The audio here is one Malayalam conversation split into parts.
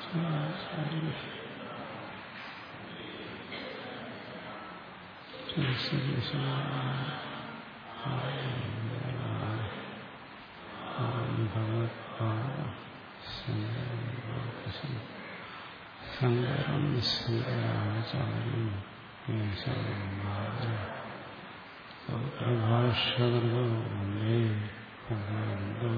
ശങ്കരം ശങ്കരാചാര്യം പ്രഭാഷകർഗോ വന്ദേ ഭഗവന്തോ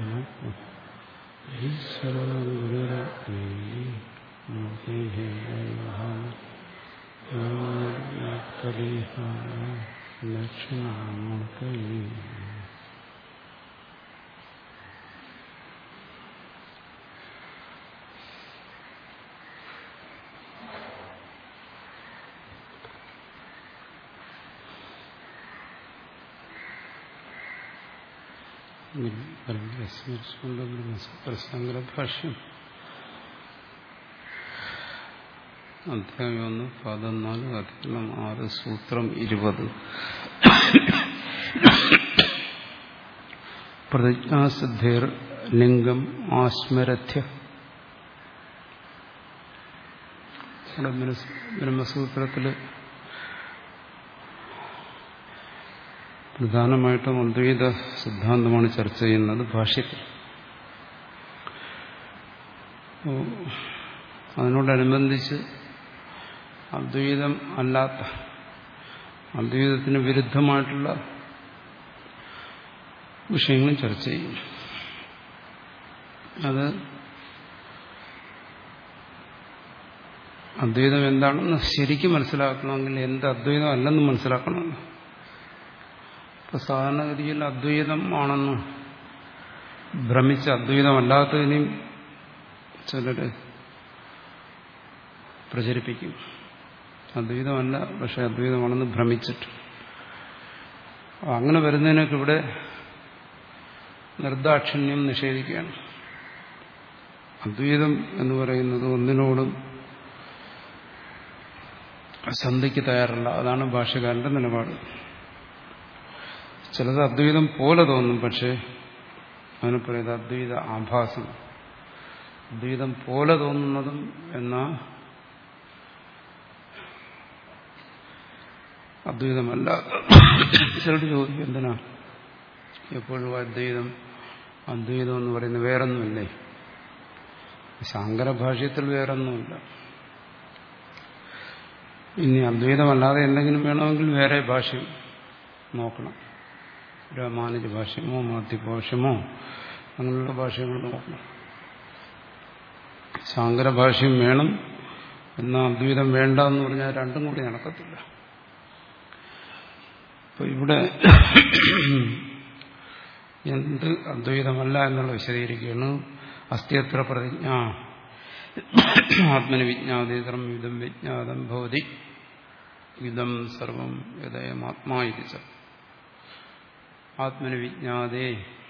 ഈശ്വരോ ഗുരുരത്നേ മൂർത്തിഹേ ദക്ഷിണാമൂർത്തി സ്മരിച്ചുകൊണ്ട് ബ്രഹ്മസൂത്രസംഗ്ര ഭാഷ്യം അധ്യായം ഒന്ന് പതിനാല് അധികം ആറ് സൂത്രം ഇരുപത് പ്രതിജ്ഞാസിദ്ധിർ ലിംഗം ആസ്മരഥ്യ ബ്രഹ്മസൂത്രത്തില് പ്രധാനമായിട്ടും അദ്വൈത സിദ്ധാന്തമാണ് ചർച്ച ചെയ്യുന്നത് ഭാഷ്യത്തിൽ അതിനോടനുബന്ധിച്ച് അദ്വൈതം അല്ലാത്ത അദ്വൈതത്തിന് വിരുദ്ധമായിട്ടുള്ള വിഷയങ്ങളും ചർച്ച ചെയ്യും അത് അദ്വൈതം എന്താണെന്ന് ശരിക്കും മനസ്സിലാക്കണമെങ്കിൽ എന്ത് അദ്വൈതം അല്ലെന്ന് മനസ്സിലാക്കണമല്ലോ ഇപ്പൊ സാധാരണഗതിയിൽ അദ്വൈതം ആണെന്ന് ഭ്രമിച്ച അദ്വൈതമല്ലാത്തതിനെയും ചിലര് പ്രചരിപ്പിക്കും അദ്വൈതമല്ല പക്ഷെ അദ്വൈതമാണെന്ന് ഭ്രമിച്ചിട്ട് അങ്ങനെ വരുന്നതിനൊക്കെ ഇവിടെ നിർദാക്ഷിണ്യം നിഷേധിക്കുകയാണ് അദ്വൈതം എന്ന് പറയുന്നത് ഒന്നിനോടും സന്ധിക്ക് തയ്യാറല്ല അതാണ് ഭാഷകാരന്റെ നിലപാട് ചിലത് അദ്വൈതം പോലെ തോന്നും പക്ഷേ അതിന് പറയുന്നത് അദ്വൈത ആഭാസം അദ്വൈതം പോലെ തോന്നുന്നതും എന്നാ അദ്വൈതമല്ല ചിലർ ചോദിക്കും എന്തിനാ എപ്പോഴും അദ്വൈതം അദ്വൈതം എന്ന് പറയുന്നത് വേറൊന്നുമില്ലേ ശങ്കര ഭാഷ്യത്തിൽ വേറൊന്നുമില്ല ഇനി അദ്വൈതമല്ലാതെ എന്തെങ്കിലും വേണമെങ്കിൽ വേറെ ഭാഷ്യം നോക്കണം രാമാനുജ ഭാഷ്യമോ മാധ്യഭാഷ്യമോ അങ്ങനെയുള്ള ഭാഷകൾ നോക്കണം ശാങ്കര ഭാഷ്യം വേണം എന്നാൽ അദ്വൈതം വേണ്ട എന്ന് പറഞ്ഞാൽ രണ്ടും കൂടി നടക്കത്തില്ല അപ്പൊ ഇവിടെ എന്ത് അദ്വൈതമല്ല എന്നുള്ള വിശദീകരിക്കുകയാണ് അസ്ഥ്യത്ര പ്രതിജ്ഞ ആത്മന വിജ്ഞാതീതരം ഇതം വിജ്ഞാതം ഭവതി ഇതം സർവം യഥയം ആത്മാ ഇത് ആത്മന വിജ്ഞാതേ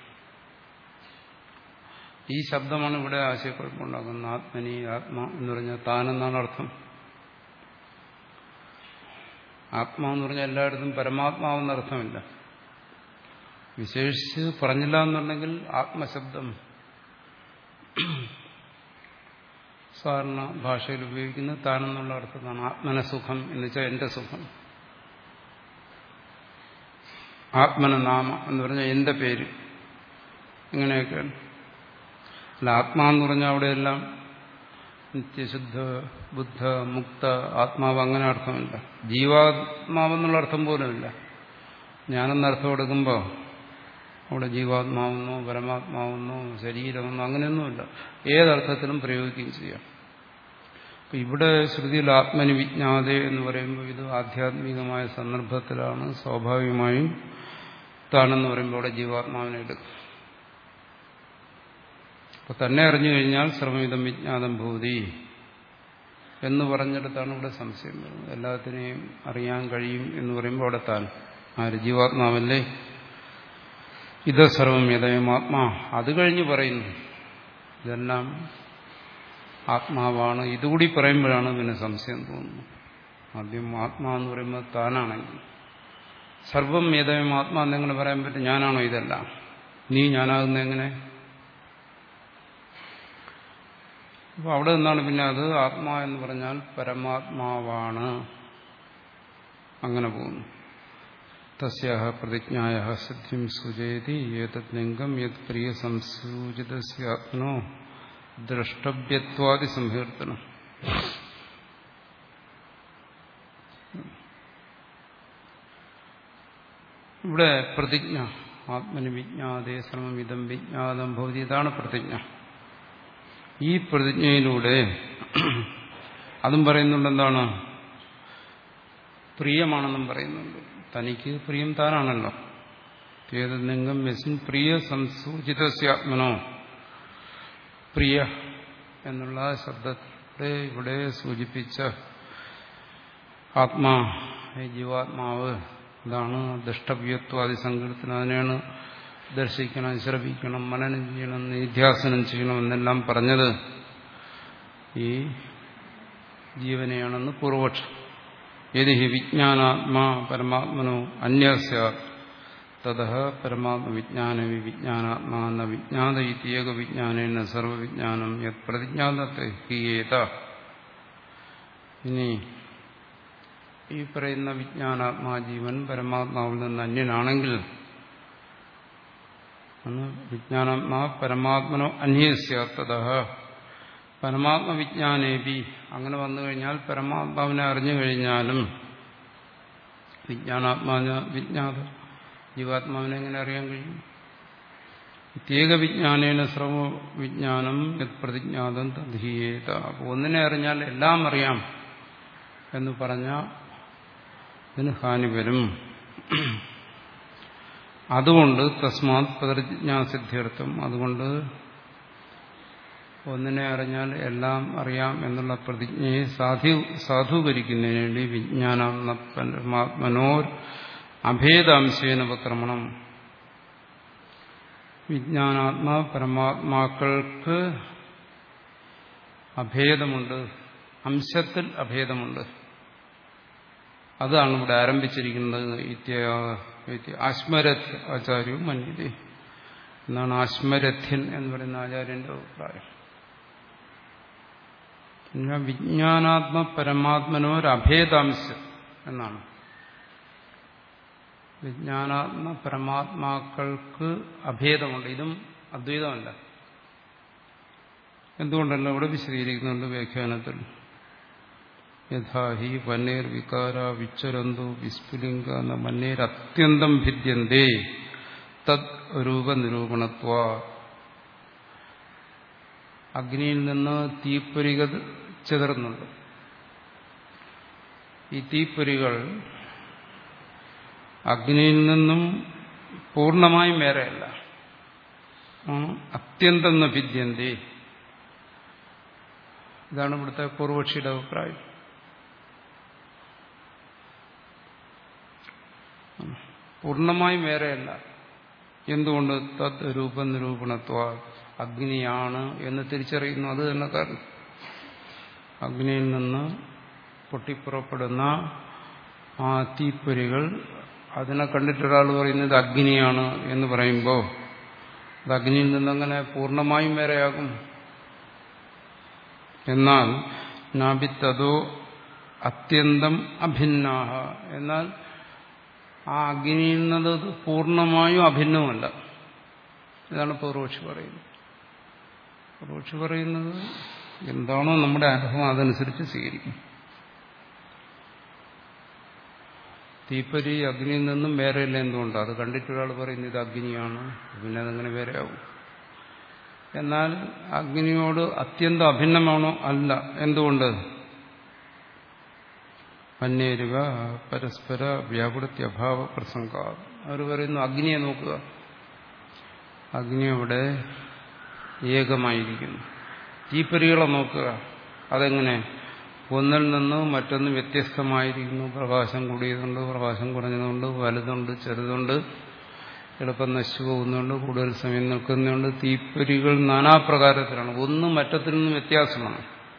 ഈ ശബ്ദമാണ് ഇവിടെ ആശയക്കുഴപ്പമുണ്ടാക്കുന്നത് ആത്മനി ആത്മ എന്ന് പറഞ്ഞാൽ താനെന്നാണ് അർത്ഥം ആത്മാവെന്ന് പറഞ്ഞാൽ എല്ലായിടത്തും പരമാത്മാവെന്ന അർത്ഥമില്ല വിശേഷിച്ച് പറഞ്ഞില്ല എന്നുണ്ടെങ്കിൽ ആത്മശബ്ദം സാധാരണ ഭാഷയിൽ ഉപയോഗിക്കുന്നത് താനെന്നുള്ള അർത്ഥത്താണ് ആത്മനസുഖം എന്ന് വെച്ചാൽ എന്റെ സുഖം ആത്മനനാമ എന്ന് പറഞ്ഞാൽ എന്റെ പേര് ഇങ്ങനെയൊക്കെയാണ് അല്ല ആത്മാന്ന് പറഞ്ഞാൽ അവിടെയെല്ലാം നിത്യശുദ്ധ ബുദ്ധ മുക്ത ആത്മാവ് അങ്ങനെ അർത്ഥമില്ല ജീവാത്മാവെന്നുള്ള അർത്ഥം പോലുമില്ല ഞാനെന്ന അർത്ഥം എടുക്കുമ്പോൾ അവിടെ ജീവാത്മാവെന്നോ പരമാത്മാവെന്നോ ശരീരമെന്നോ അങ്ങനെയൊന്നുമില്ല ഏതർത്ഥത്തിലും പ്രയോഗിക്കുകയും ചെയ്യാം അപ്പൊ ഇവിടെ ശ്രുതിയിൽ ആത്മനി വിജ്ഞാതെ എന്ന് പറയുമ്പോൾ ഇത് ആധ്യാത്മികമായ സന്ദർഭത്തിലാണ് സ്വാഭാവികമായും താണെന്ന് പറയുമ്പോൾ അവിടെ ജീവാത്മാവിനെ എടുക്കും അപ്പൊ തന്നെ അറിഞ്ഞു കഴിഞ്ഞാൽ സർവമിതം വിജ്ഞാതം ഭൂതി എന്ന് പറഞ്ഞിടത്താണ് ഇവിടെ സംശയം വരുന്നത് എല്ലാത്തിനെയും അറിയാൻ കഴിയും എന്ന് പറയുമ്പോൾ അവിടെ താൻ ആര് ജീവാത്മാവല്ലേ ഇത് സർവം യഥയം ആത്മാ അത് കഴിഞ്ഞ് പറയുന്നു ഇതെല്ലാം ആത്മാവാണ് ഇതുകൂടി പറയുമ്പോഴാണ് പിന്നെ സംശയം തോന്നുന്നത് ആദ്യം ആത്മാ എന്ന് പറയുമ്പോൾ താനാണെങ്കിൽ സർവം യഥയം ആത്മാ എന്നെങ്ങനെ പറയാൻ പറ്റും ഞാനാണോ ഇതെല്ലാം നീ ഞാനാകുന്ന എങ്ങനെ അപ്പോൾ അവിടെ നിന്നാണ് പിന്നെ അത് ആത്മാ എന്ന് പറഞ്ഞാൽ പരമാത്മാവാണ് അങ്ങനെ പോകുന്നു തസ്യാഹ പ്രതിജ്ഞായ സിദ്ധിം സൂചയതി ഏതത് ലിംഗം യത് പ്രിയ സംസൂചിതസ്യാത്മനോ ദ്രഷ്ടവ്യത്വാദി സംഹീർത്തനം ഇവിടെ പ്രതിജ്ഞ ആത്മനി വിജ്ഞാതേ ശ്രമമിതം വിജ്ഞാതം ഭവതി ഇതാണ് പ്രതിജ്ഞ ഈ പ്രതിജ്ഞയിലൂടെ അതും പറയുന്നുണ്ട് എന്താണ് പ്രിയമാണെന്നും പറയുന്നുണ്ട് തനിക്ക് പ്രിയം താനാണല്ലോ ഏതെങ്കിലും യസിൻ പ്രിയ സംസൂചിതസ്യാത്മനോ പ്രിയ എന്നുള്ള ശബ്ദത്തെ ഇവിടെ സൂചിപ്പിച്ച ആത്മാ ഈ ജീവാത്മാവ് ഇതാണ് ദുഷ്ടവ്യത്വാദി സങ്കീർത്തനം അതിനെയാണ് ദർശിക്കണം ശ്രവിക്കണം മനനം ചെയ്യണം നിധ്യാസനം ചെയ്യണം എന്നെല്ലാം പറഞ്ഞത് ഈ ജീവനെയാണെന്ന് പൂർവപക്ഷം യതി ഹി വിജ്ഞാനാത്മാ പരമാത്മനോ അന്യസ്യ തത പരമാത്മവിജ്ഞാന വിജ്ഞാനാത്മാ എന്ന വിജ്ഞാത ഇത്യേക വിജ്ഞാനേന സർവവിജ്ഞാനം യത് പ്രതിജ്ഞാനത്തെ ഹീയേത ഇനി ഈ പറയുന്ന വിജ്ഞാനാത്മാ ജീവൻ പരമാത്മാവിൽ നിന്ന് അന്യനാണെങ്കിൽ വിജ്ഞാനാത്മാ പരമാത്മനോ അന്യസ്യാത്തത പരമാത്മവിജ്ഞാനേപി അങ്ങനെ വന്നു കഴിഞ്ഞാൽ പരമാത്മാവിനെ അറിഞ്ഞു കഴിഞ്ഞാലും വിജ്ഞാനാത്മാവിന് വിജ്ഞാത ജീവാത്മാവിനെ എങ്ങനെ അറിയാൻ കഴിയും പ്രത്യേക വിജ്ഞാനേന സർവ വിജ്ഞാനം യത് പ്രതിജ്ഞാതം തധീയേത അപ്പോൾ ഒന്നിനെ അറിഞ്ഞാൽ എല്ലാം അറിയാം എന്ന് പറഞ്ഞ ഇതിന് ഹാനി വരും അതുകൊണ്ട് തസ്മാത് പ്രതിജ്ഞാസിദ്ധ്യർത്ഥം അതുകൊണ്ട് ഒന്നിനെ അറിഞ്ഞാൽ എല്ലാം അറിയാം എന്നുള്ള പ്രതിജ്ഞയെ സാധു സാധൂകരിക്കുന്നതിന് വേണ്ടി വിജ്ഞാനാത്മനോർ അഭേദാംശേന ഉപക്രമണം വിജ്ഞാനാത്മാ പരമാത്മാക്കൾക്ക് അഭേദമുണ്ട് അംശത്തിൽ അഭേദമുണ്ട് അതാണ് ഇവിടെ ആരംഭിച്ചിരിക്കുന്നത് ആശ്മരഥ് ആചാര്യവും മന്യതേ എന്നാണ് ആശ്മരഥ്യൻ എന്ന് പറയുന്ന ആചാര്യന്റെ അഭിപ്രായം പിന്നെ വിജ്ഞാനാത്മ പരമാത്മനോരഭേദാംശം എന്നാണ് വിജ്ഞാനാത്മ പരമാത്മാക്കൾക്ക് അഭേദമുണ്ട് ഇതും അദ്വൈതമല്ല എന്തുകൊണ്ടല്ല ഇവിടെ വിശദീകരിക്കുന്നുണ്ട് വ്യാഖ്യാനത്തിൽ യഥാഹി വന്നേർ വികാര വിച്ചരന്തു വിസ്ഫുലിംഗ എന്ന മന്നേർ അത്യന്തം ഭിദ്യന്തേ തദ് രൂപനിരൂപണത്വ അഗ്നിയിൽ നിന്ന് തീപ്പൊരിക ചിതറുന്നുണ്ട് ഈ തീപ്പൊരികൾ അഗ്നിയിൽ നിന്നും പൂർണ്ണമായും വേറെയല്ല അത്യന്തം ഭിദ്യന്തേ ഇതാണ് ഇവിടുത്തെ പൂർവക്ഷിയുടെ അഭിപ്രായം പൂർണ്ണമായും വേറെയല്ല എന്തുകൊണ്ട് തത് രൂപനിരൂപണത്വ അഗ്നിയാണ് എന്ന് തിരിച്ചറിയുന്നു അത് തന്നെ കാരണം അഗ്നിയിൽ നിന്ന് പൊട്ടിപ്പുറപ്പെടുന്ന ആ തീപ്പൊരികൾ അതിനെ കണ്ടിട്ടൊരാൾ പറയുന്നത് അഗ്നിയാണ് എന്ന് പറയുമ്പോൾ അത് അഗ്നിയിൽ നിന്നങ്ങനെ പൂർണ്ണമായും വേറെയാകും എന്നാൽ നാഭിത്തതോ അത്യന്തം അഭിന്നാഹ എന്നാൽ ആ അഗ്നിയിൽ നിന്നത് പൂർണ്ണമായും അഭിന്നവുമല്ല ഇതാണ് പൂർവക്ഷി പറയുന്നത് പൂർവക്ഷി പറയുന്നത് എന്താണോ നമ്മുടെ അനുഭവം അതനുസരിച്ച് സ്വീകരിക്കും തീപ്പരി അഗ്നിയിൽ നിന്നും വേറെയില്ല എന്തുകൊണ്ട് അത് കണ്ടിട്ടൊരാൾ പറയുന്നത് ഇത് അഗ്നിയാണ് പിന്നെ അതങ്ങനെ വേറെയാവും എന്നാൽ അഗ്നിയോട് അത്യന്തം അഭിന്നമാണോ അല്ല എന്തുകൊണ്ട് അന്യരുവ പരസ്പര വ്യാപൃത്തി അഭാവ പ്രസംഗ അവർ പറയുന്നു അഗ്നിയെ നോക്കുക അഗ്നി അവിടെ ഏകമായിരിക്കുന്നു തീപ്പൊരികളെ നോക്കുക അതെങ്ങനെ ഒന്നിൽ നിന്ന് മറ്റൊന്ന് വ്യത്യസ്തമായിരിക്കുന്നു പ്രകാശം കൂടിയതുണ്ട് പ്രകാശം കുറഞ്ഞതുണ്ട് വലുതുണ്ട് ചെറുതുണ്ട് എളുപ്പം നശിച്ചു പോകുന്നുണ്ട് കൂടുതൽ സമയം നിൽക്കുന്നുണ്ട് തീപ്പൊരികൾ നാനാപ്രകാരത്തിലാണ് ഒന്നും മറ്റത്തിൽ നിന്നും വ്യത്യാസമാണ്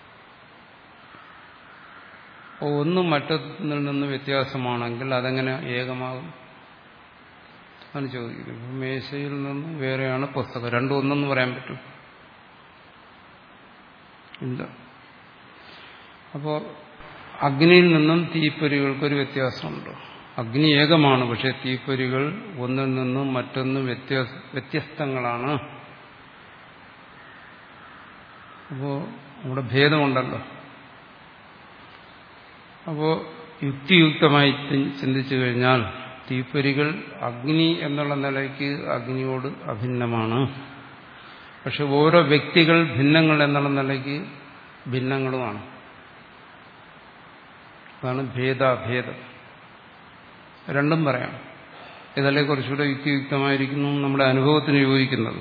ഒന്നും മറ്റൊന്നിൽ നിന്ന് വ്യത്യാസമാണെങ്കിൽ അതെങ്ങനെ ഏകമാകും ആണ് ചോദിക്കുന്നത് മേശയിൽ നിന്ന് വേറെയാണ് പുസ്തകം രണ്ടും ഒന്നെന്ന് പറയാൻ പറ്റും ഇല്ല അപ്പോൾ അഗ്നിയിൽ നിന്നും തീപ്പൊരികൾക്കൊരു വ്യത്യാസമുണ്ട് അഗ്നി ഏകമാണ് പക്ഷെ തീപ്പൊരികൾ ഒന്നിൽ നിന്നും മറ്റൊന്ന് വ്യത്യാസ വ്യത്യസ്തങ്ങളാണ് അപ്പോൾ അവിടെ ഭേദമുണ്ടല്ലോ അപ്പോൾ യുക്തിയുക്തമായി ചിന്തിച്ചു കഴിഞ്ഞാൽ തീപ്പൊരികൾ അഗ്നി എന്നുള്ള നിലയ്ക്ക് അഗ്നിയോട് അഭിന്നമാണ് പക്ഷെ ഓരോ വ്യക്തികൾ ഭിന്നങ്ങൾ എന്നുള്ള നിലയ്ക്ക് ഭിന്നങ്ങളുമാണ് അതാണ് ഭേദാഭേദം രണ്ടും പറയാം ഇതല്ലേ കുറച്ചുകൂടെ യുക്തിയുക്തമായിരിക്കുന്നു നമ്മുടെ അനുഭവത്തിന് യോജിക്കുന്നത്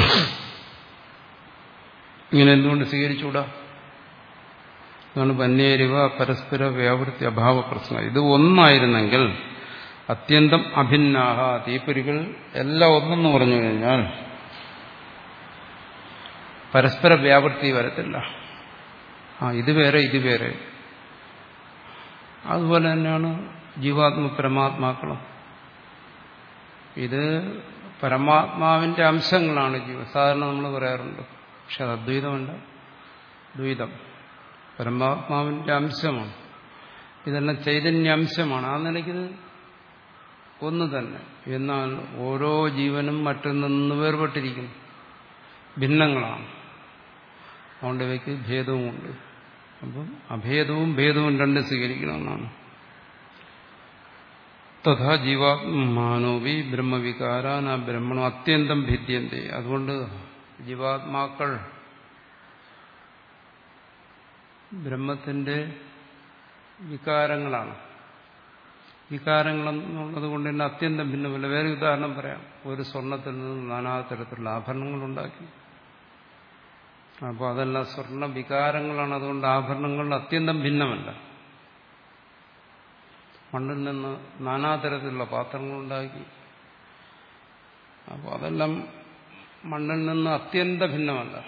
ഇങ്ങനെ എന്തുകൊണ്ട് സ്വീകരിച്ചുകൂടാ അതാണ് പന്നേരിവ പരസ്പര വ്യാവൃത്തി അഭാവ പ്രശ്നം ഇത് ഒന്നായിരുന്നെങ്കിൽ അത്യന്തം അഭിന്നാഹ തീപ്പൊരികൾ എല്ലാം ഒന്നെന്ന് പറഞ്ഞു കഴിഞ്ഞാൽ പരസ്പര വ്യാവൃത്തി വരത്തില്ല ആ ഇത് വേറെ ഇത് വേറെ അതുപോലെ തന്നെയാണ് ജീവാത്മ പരമാത്മാക്കളും ഇത് പരമാത്മാവിന്റെ അംശങ്ങളാണ് ജീവ സാധാരണ നമ്മൾ പറയാറുണ്ട് പക്ഷെ അത് അദ്വൈതമല്ല ദ്വൈതം പരമാത്മാവിന്റെ അംശമാണ് ഇതെല്ലാം ചൈതന്യാംശമാണ് ആ നിലയ്ക്ക് ഒന്ന് തന്നെ എന്നാൽ ഓരോ ജീവനും മറ്റൊന്നു വേർപെട്ടിരിക്കുന്നു ഭിന്നങ്ങളാണ് അതുകൊണ്ട് ഇവയ്ക്ക് ഭേദവുമുണ്ട് അപ്പം അഭേദവും ഭേദവും രണ്ടും സ്വീകരിക്കണമെന്നാണ് തഥാ ജീവാത്മാനോവി ബ്രഹ്മവികാരാന ബ്രഹ്മണോ അത്യന്തം ഭിദ്യന്തി അതുകൊണ്ട് ജീവാത്മാക്കൾ ബ്രഹ്മത്തിന്റെ വികാരങ്ങളാണ് വികാരങ്ങളെന്നുള്ളത് കൊണ്ട് തന്നെ അത്യന്തം ഭിന്നമല്ല വേറെ ഉദാഹരണം പറയാം ഒരു സ്വർണത്തിൽ നിന്ന് നാനാതരത്തിലുള്ള ആഭരണങ്ങൾ ഉണ്ടാക്കി അപ്പോൾ അതെല്ലാം സ്വർണ്ണ വികാരങ്ങളാണ് അതുകൊണ്ട് ആഭരണങ്ങൾ അത്യന്തം ഭിന്നമല്ല മണ്ണിൽ നിന്ന് നാനാതരത്തിലുള്ള പാത്രങ്ങളുണ്ടാക്കി അപ്പോൾ അതെല്ലാം മണ്ണിൽ നിന്ന് അത്യന്ത ഭിന്നമല്ല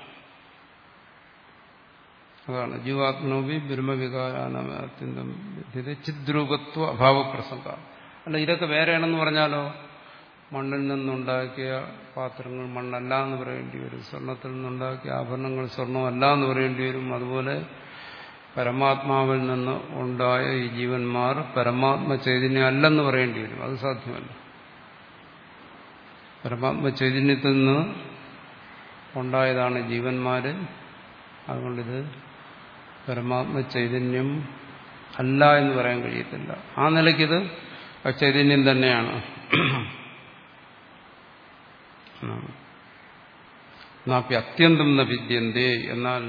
അതാണ് ജീവാത്മനോപി ബ്രഹ്മവികാരാന അത്യന്തം ചിദ്രൂപത്വ അഭാവപ്രസംഗ അല്ല ഇതൊക്കെ വേറെയാണെന്ന് പറഞ്ഞാലോ മണ്ണിൽ നിന്നുണ്ടാക്കിയ പാത്രങ്ങൾ മണ്ണല്ല എന്ന് പറയേണ്ടി വരും സ്വർണത്തിൽ നിന്നുണ്ടാക്കിയ ആഭരണങ്ങൾ സ്വർണ്ണമല്ല എന്ന് പറയേണ്ടി വരും അതുപോലെ പരമാത്മാവിൽ നിന്ന് ഉണ്ടായ ഈ ജീവന്മാർ പരമാത്മ ചൈതന്യം അല്ലെന്ന് പറയേണ്ടി വരും അത് സാധ്യമല്ല പരമാത്മ ചൈതന്യത്തിൽ നിന്ന് ഉണ്ടായതാണ് ജീവന്മാര് അതുകൊണ്ടിത് പരമാത്മ ചൈതന്യം അല്ല എന്ന് പറയാൻ കഴിയത്തില്ല ആ നിലയ്ക്കിത് ചൈതന്യം തന്നെയാണ് നാപ്പി അത്യന്തം ന വിദ്യന്തേ എന്നാൽ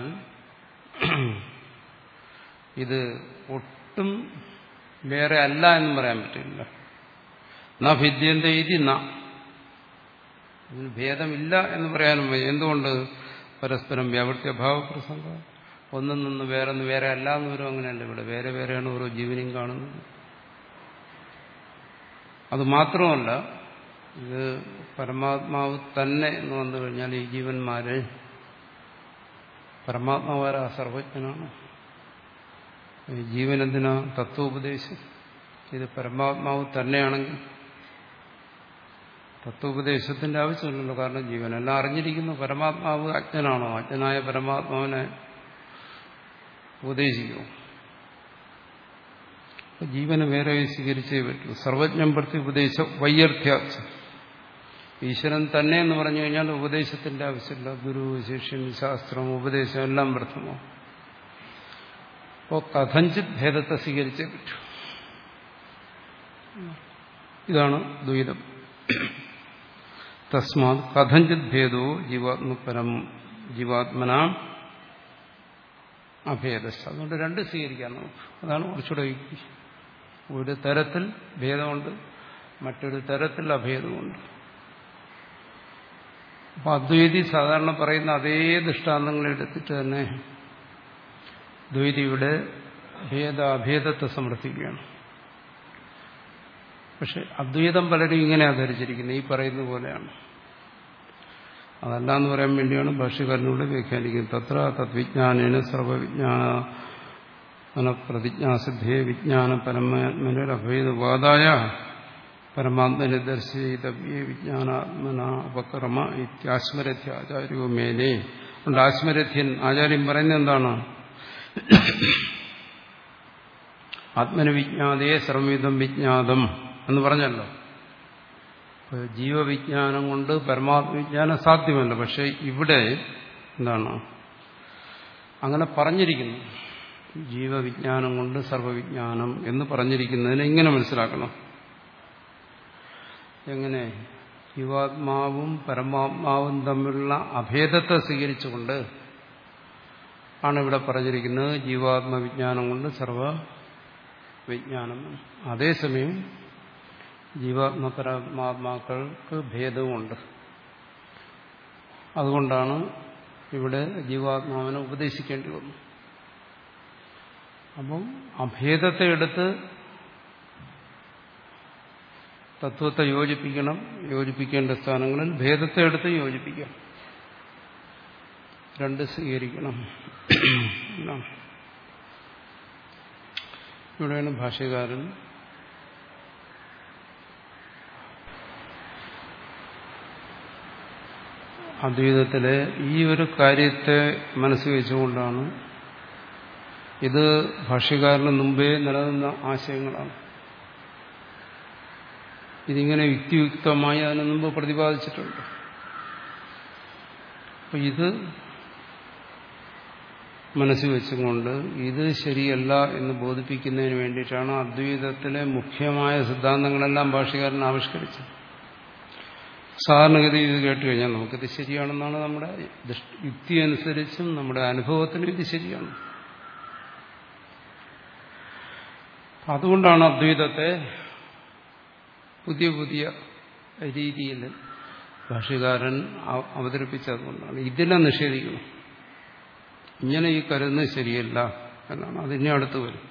ഇത് ഒട്ടും വേറെ അല്ല എന്ന് പറയാൻ പറ്റില്ല ന ഭിദ്യന്ത ഇതി ന ഇതിന് ഭേദമില്ല എന്ന് പറയാനും വയ്യ എന്തുകൊണ്ട് പരസ്പരം വ്യാവൃത്തി അഭാവപ്രസംഗം ഒന്നിൽ നിന്ന് വേറെ ഒന്ന് വേറെ അല്ല എന്ന് വരും അങ്ങനെയല്ല ഇവിടെ വേറെ വേറെയാണ് ഓരോ ജീവനെയും കാണുന്നത് അത് മാത്രമല്ല ഇത് പരമാത്മാവ് തന്നെ എന്ന് വന്നു കഴിഞ്ഞാൽ ഈ ജീവന്മാര് പരമാത്മാവാര സർവജ്ഞനാണ് ഈ ജീവനെന്തിനാ തത്വോപദേശം ഇത് പരമാത്മാവ് തന്നെയാണെങ്കിൽ തത്വോപദേശത്തിന്റെ ആവശ്യമില്ലല്ലോ കാരണം ജീവനെല്ലാം അറിഞ്ഞിരിക്കുന്നു പരമാത്മാവ് അജ്ഞനാണോ അജ്ഞനായ പരമാത്മാവിനെ ഉപദേശിക്കുമോ ജീവനെ വേറെ സ്വീകരിച്ചേ പറ്റൂ സർവജ്ഞം പ്രതി ഉപദേശ വൈയർത്ഥ്യാച്ച ഈശ്വരൻ തന്നെ എന്ന് പറഞ്ഞു കഴിഞ്ഞാൽ ഉപദേശത്തിന്റെ ആവശ്യമില്ല ഗുരു ശിഷ്യൻ ശാസ്ത്രം ഉപദേശം എല്ലാം വ്യർത്ഥമോ അപ്പോൾ കഥഞ്ചിത് ഭേദത്തെ സ്വീകരിച്ചേ പറ്റൂ ഇതാണ് ദ്വൈതം തസ്മാത് കഥഞ്ചിത് ഭേദോ ജീവാത്മപരം ജീവാത്മന അഭേദശ അതുകൊണ്ട് രണ്ട് സ്വീകരിക്കാം നമുക്ക് അതാണ് കുറച്ചുകൂടെ യുക്തി ഒരു തരത്തിൽ ഭേദമുണ്ട് മറ്റൊരു തരത്തിൽ അഭേദമുണ്ട് അപ്പൊ അദ്വൈതി സാധാരണ പറയുന്ന അതേ ദൃഷ്ടാന്തങ്ങൾ എടുത്തിട്ട് തന്നെ ദ്വൈതിയുടെ ഭേദ അഭേദത്തെ സമർത്ഥിക്കുകയാണ് പക്ഷെ അദ്വൈതം പലരും ഇങ്ങനെ ആധരിച്ചിരിക്കുന്നത് ഈ പറയുന്ന പോലെയാണ് അതല്ല എന്ന് പറയാൻ വേണ്ടിയാണ് ഭാഷ്യക്കാരനോട് വ്യാഖ്യാനിക്കുന്നത് തത്ര തദ്വിജ്ഞാനേന സർവവിജ്ഞാന പ്രതിജ്ഞാസിദ്ധേ വിജ്ഞാന പരമാത്മനൊരഭേദവാദായ പരമാത്മനെ ദർശയിതവ്യേ വിജ്ഞാനാത്മന ഉപക്രമ ഇത്യാസ്മരത്യാചാര്യോ മേനെ അതുകൊണ്ട് ആശ്മരഥ്യൻ ആചാര്യം പറയുന്നത് എന്താണ് ആത്മന വിജ്ഞാതയെ സർവവിധം വിജ്ഞാതം എന്ന് പറഞ്ഞല്ലോ ജീവവിജ്ഞാനം കൊണ്ട് പരമാത്മവിജ്ഞാനം സാധ്യമല്ല പക്ഷെ ഇവിടെ എന്താണ് അങ്ങനെ പറഞ്ഞിരിക്കുന്നു ജീവവിജ്ഞാനം കൊണ്ട് സർവവിജ്ഞാനം എന്ന് പറഞ്ഞിരിക്കുന്നതിനെ ഇങ്ങനെ മനസ്സിലാക്കണം എങ്ങനെ ജീവാത്മാവും പരമാത്മാവും തമ്മിലുള്ള അഭേദത്തെ സ്വീകരിച്ചുകൊണ്ട് ആണ് ഇവിടെ പറഞ്ഞിരിക്കുന്നത് ജീവാത്മവിജ്ഞാനം കൊണ്ട് സർവ വിജ്ഞാനം അതേസമയം ജീവാത്മ പരമാത്മാക്കൾക്ക് ഭേദവുമുണ്ട് അതുകൊണ്ടാണ് ഇവിടെ ജീവാത്മാവിനെ ഉപദേശിക്കേണ്ടി വന്നു അപ്പം അഭേദത്തെ എടുത്ത് തത്വത്തെ യോജിപ്പിക്കണം യോജിപ്പിക്കേണ്ട സ്ഥാനങ്ങളിൽ ഭേദത്തെ എടുത്ത് യോജിപ്പിക്കാം രണ്ട് സ്വീകരിക്കണം ഇവിടെയാണ് ഭാഷ്യകാരൻ അദ്വൈതത്തിലെ ഈ ഒരു കാര്യത്തെ മനസ്സിൽ വെച്ചുകൊണ്ടാണ് ഇത് ഭാഷ്യകാരന് മുമ്പേ നിലനിന്ന ആശയങ്ങളാണ് ഇതിങ്ങനെ യുക്തിയുക്തമായി അതിനു മുമ്പ് പ്രതിപാദിച്ചിട്ടുണ്ട് അപ്പൊ ഇത് മനസ്സിൽ വെച്ചുകൊണ്ട് ഇത് ശരിയല്ല എന്ന് ബോധിപ്പിക്കുന്നതിന് വേണ്ടിയിട്ടാണ് അദ്വൈതത്തിലെ മുഖ്യമായ സിദ്ധാന്തങ്ങളെല്ലാം ഭാഷകാരൻ ആവിഷ്കരിച്ചത് സാധാരണഗതി ഇത് കേട്ട് കഴിഞ്ഞാൽ നമുക്കിത് ശരിയാണെന്നാണ് നമ്മുടെ യുക്തി അനുസരിച്ചും നമ്മുടെ അനുഭവത്തിനും ഇത് ശരിയാണ് അതുകൊണ്ടാണ് അദ്വൈതത്തെ പുതിയ പുതിയ രീതിയിൽ ഭാഷകാരൻ അവതരിപ്പിച്ചതുകൊണ്ടാണ് ഇതിനെ നിഷേധിക്കണം ഇങ്ങനെ ഈ കരുതുന്നത് ശരിയല്ല എന്നാണ് അതിനെ അടുത്ത് വരും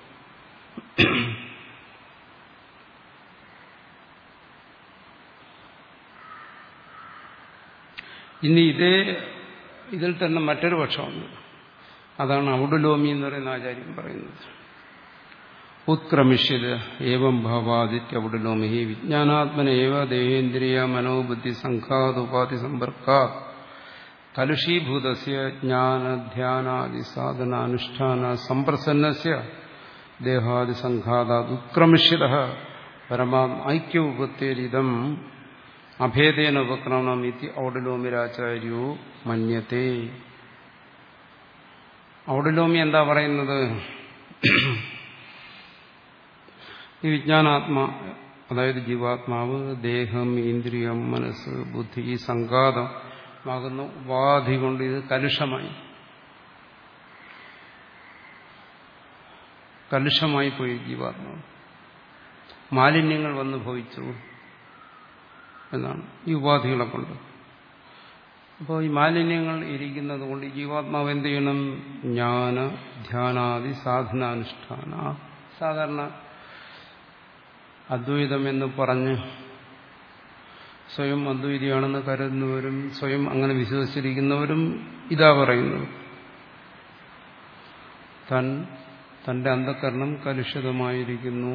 ഇനി ഇതേ ഇതിൽ തന്നെ മറ്റൊരു പക്ഷമുണ്ട് അതാണ് ഔഡുലോമി എന്ന് പറയുന്ന ആചാര്യം പറയുന്നത് ഉത്ക്രമിഷ്യത് ഏവം ഭാവാദിത്യ ഔഡുലോമി വിജ്ഞാനാത്മനേവ ദേഹേന്ദ്രിയ മനോബുദ്ധി സംഘാതുപാധി സമ്പർക്കാ കലുഷീഭൂതസ്യ ജ്ഞാനധ്യാനാദി സാധനാനുഷ്ഠാന സംപ്രസന്നസ്യ ദേഹാദി സംഘാതാത് ഉത്ക്രമിഷ്യത പരമാത്മ ഐക്യവുപത്തേരിതം അഭേദേന ഉപക്രമണം ഇതി ഔഡലോമിരാചാര്യോ മന്യത്തെ ഔഡലോമി എന്താ പറയുന്നത് ഈ വിജ്ഞാനാത്മാ അതായത് ജീവാത്മാവ് ദേഹം ഇന്ദ്രിയം മനസ്സ് ബുദ്ധി സംഘാതമാകുന്ന ഉപാധി കൊണ്ട് ഇത് കലുഷമായി കലുഷമായി പോയി ജീവാത്മാവ് മാലിന്യങ്ങൾ വന്ന് ഭവിച്ചു എന്നാണ് ഈ ഉപാധികളെ കൊണ്ട് അപ്പോൾ ഈ മാലിന്യങ്ങൾ ഇരിക്കുന്നത് കൊണ്ട് ഈ ജീവാത്മാവ് എന്ത് ചെയ്യണം ജ്ഞാന ധ്യാനാദി സാധനാനുഷ്ഠാന സാധാരണ അദ്വൈതം എന്ന് പറഞ്ഞ് സ്വയം അദ്വൈതിയാണെന്ന് കരുതുന്നവരും സ്വയം അങ്ങനെ വിശ്വസിച്ചിരിക്കുന്നവരും ഇതാ പറയുന്നത് താൻ തന്റെ അന്ധകരണം കലുഷിതമായിരിക്കുന്നു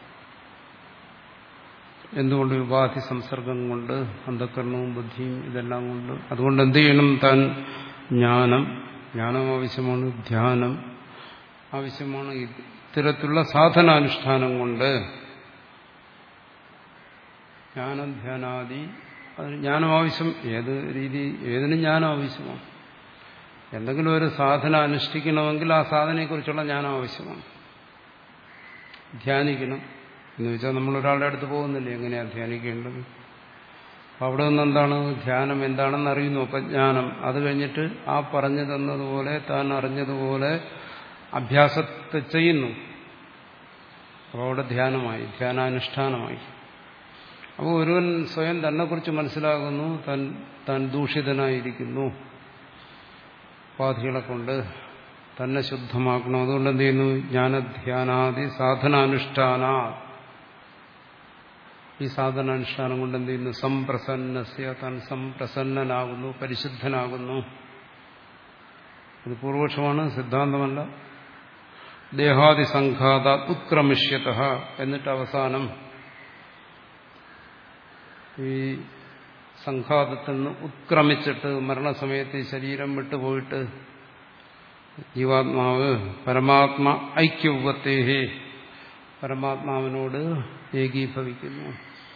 എന്തുകൊണ്ട് ഉപാധി സംസർഗം കൊണ്ട് അന്ധകരണവും ബുദ്ധിയും ഇതെല്ലാം കൊണ്ട് അതുകൊണ്ട് എന്ത് ചെയ്യണം താൻ ജ്ഞാനം ജ്ഞാനം ആവശ്യമാണ് ധ്യാനം ആവശ്യമാണ് ഇത്തരത്തിലുള്ള സാധനാനുഷ്ഠാനം കൊണ്ട് ജ്ഞാനം ധ്യാനാദി അതിന് ജ്ഞാനം ആവശ്യം ഏത് രീതി ഏതിനും ജ്ഞാനം ആവശ്യമാണ് എന്തെങ്കിലും ഒരു സാധന അനുഷ്ഠിക്കണമെങ്കിൽ ആ സാധനയെക്കുറിച്ചുള്ള ജ്ഞാനം ആവശ്യമാണ് ധ്യാനിക്കണം എന്ന് വെച്ചാൽ നമ്മൾ ഒരാളുടെ അടുത്ത് പോകുന്നില്ലേ എങ്ങനെയാണ് ധ്യാനിക്കേണ്ടത് അപ്പം അവിടെ നിന്ന് എന്താണ് ധ്യാനം എന്താണെന്ന് അറിയുന്നു അപ്പം ജ്ഞാനം അത് കഴിഞ്ഞിട്ട് ആ പറഞ്ഞു തന്നതുപോലെ താൻ അറിഞ്ഞതുപോലെ അഭ്യാസത്തെ ചെയ്യുന്നു അപ്പോൾ അവിടെ ധ്യാനമായി ധ്യാനാനുഷ്ഠാനമായി അപ്പോൾ ഒരുവൻ സ്വയം തന്നെക്കുറിച്ച് മനസ്സിലാകുന്നു താൻ താൻ ദൂഷിതനായിരിക്കുന്നു ഉപാധികളെ കൊണ്ട് തന്നെ ശുദ്ധമാക്കണം അതുകൊണ്ട് എന്ത് ചെയ്യുന്നു ജ്ഞാനധ്യാനാദി സാധനാനുഷ്ഠാന ഈ സാധനാനുഷ്ഠാനം കൊണ്ട് എന്ത് ചെയ്യുന്നു സംപ്രസന്നസ്യ താൻ സംപ്രസന്നനാകുന്നു പരിശുദ്ധനാകുന്നു ഇത് പൂർവപക്ഷമാണ് സിദ്ധാന്തമല്ല ദേഹാദി സംഘാത ഉത്ക്രമിഷ്യത എന്നിട്ട് അവസാനം ഈ സംഘാതത്തിൽ നിന്ന് ഉത്ക്രമിച്ചിട്ട് മരണസമയത്ത് ശരീരം വിട്ടുപോയിട്ട് ജീവാത്മാവ് പരമാത്മ ഐക്യവുപത്തേഹേ പരമാത്മാവിനോട് ഏകീഭവിക്കുന്നു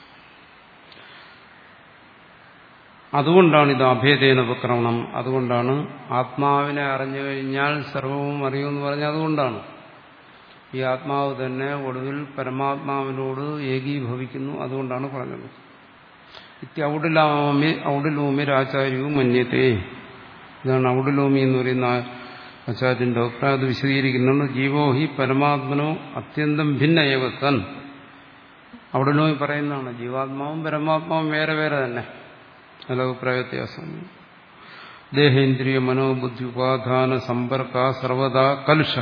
അതുകൊണ്ടാണ് ഇത് അഭേദേന ഉപക്രമണം അതുകൊണ്ടാണ് ആത്മാവിനെ അറിഞ്ഞു കഴിഞ്ഞാൽ സർവവും അറിയുമെന്ന് പറഞ്ഞാൽ അതുകൊണ്ടാണ് ഈ ആത്മാവ് തന്നെ ഒടുവിൽ പരമാത്മാവിനോട് ഏകീഭവിക്കുന്നു അതുകൊണ്ടാണ് പറഞ്ഞത് ഔഡിലോമി ഔഡിലോമിരാചാര്യവും മന്യത്തെ ഇതാണ് ഔഡിലോമി എന്ന് പറയുന്ന ആചാര്യന്റെ അഭിപ്രായം അത് വിശദീകരിക്കുന്നുണ്ട് ജീവോ ഹി പരമാത്മനോ അത്യന്തം ഭിന്ന ഏവസൻ ഔഡിലോമി പറയുന്നതാണ് ജീവാത്മാവും പരമാത്മാവും വേറെ വേറെ തന്നെ നല്ല അഭിപ്രായ വ്യത്യാസം ദേഹേന്ദ്രിയ മനോബുദ്ധി ഉപാധാന സമ്പർക്ക സർവദാ കലുഷ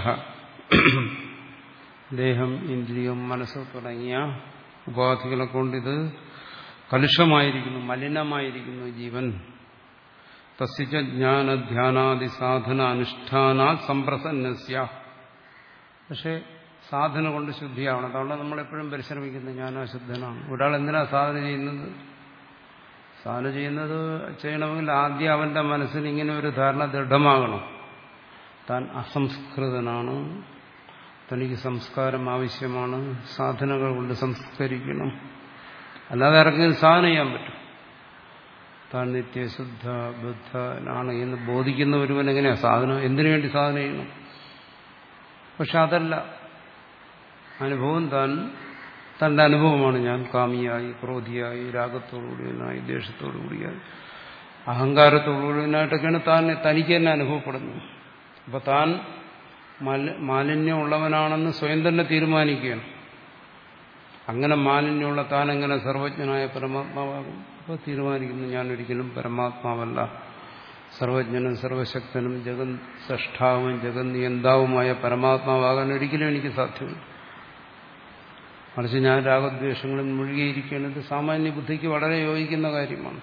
ദേഹം ഇന്ദ്രിയം മനസ്സ് തുടങ്ങിയ ഉപാധികളെ കൊണ്ടിത് കലുഷമായിരിക്കുന്നു മലിനമായിരിക്കുന്നു ജീവൻ തസ്യ ജ്ഞാനധ്യാനാദി സാധന അനുഷ്ഠാന സംപ്രസന്നസ്യ പക്ഷെ സാധന കൊണ്ട് ശുദ്ധിയാവണം അതുകൊണ്ട് നമ്മളെപ്പോഴും പരിശ്രമിക്കുന്നത് ഞാൻ അശുദ്ധനാണ് ഒരാൾ എന്തിനാ സാധന ചെയ്യുന്നത് സാധന ചെയ്യുന്നത് ചെയ്യണമെങ്കിൽ ആദ്യം അവന്റെ മനസ്സിന് ഇങ്ങനെ ഒരു ധാരണ ദൃഢമാകണം താൻ അസംസ്കൃതനാണ് തനിക്ക് സംസ്കാരം ആവശ്യമാണ് സാധനങ്ങൾ കൊണ്ട് സംസ്കരിക്കണം അല്ലാതെ ഇറങ്ങി സാധന ചെയ്യാൻ പറ്റും താൻ നിത്യശുദ്ധ ബുദ്ധനാണ് എന്ന് ബോധിക്കുന്ന ഒരുവൻ എങ്ങനെയാ സാധനം എന്തിനു വേണ്ടി സാധന ചെയ്യണം പക്ഷെ അതല്ല അനുഭവം താൻ തന്റെ അനുഭവമാണ് ഞാൻ കാമിയായി ക്രോധിയായി രാഗത്തോടുകൂടിയനായി ദേഷ്യത്തോടുകൂടിയായി അഹങ്കാരത്തോടുകൂടിയനായിട്ടൊക്കെയാണ് താൻ തനിക്ക് തന്നെ അനുഭവപ്പെടുന്നത് അപ്പൊ താൻ മാലിന്യമുള്ളവനാണെന്ന് സ്വയം തന്നെ തീരുമാനിക്കുകയാണ് അങ്ങനെ മാലിന്യമുള്ള താൻ എങ്ങനെ സർവജ്ഞനായ പരമാത്മാവാകും അപ്പോൾ തീരുമാനിക്കുന്നു ഞാൻ ഒരിക്കലും പരമാത്മാവല്ല സർവജ്ഞനും സർവശക്തനും ജഗൻ സഷ്ടാവും ജഗന്നിയന്താവുമായ പരമാത്മാവാകാൻ ഒരിക്കലും എനിക്ക് സാധ്യമല്ല മറിച്ച് ഞാൻ രാഗദ്വേഷങ്ങളിൽ മുഴുകിയിരിക്കുന്നത് സാമാന്യ ബുദ്ധിക്ക് വളരെ യോജിക്കുന്ന കാര്യമാണ്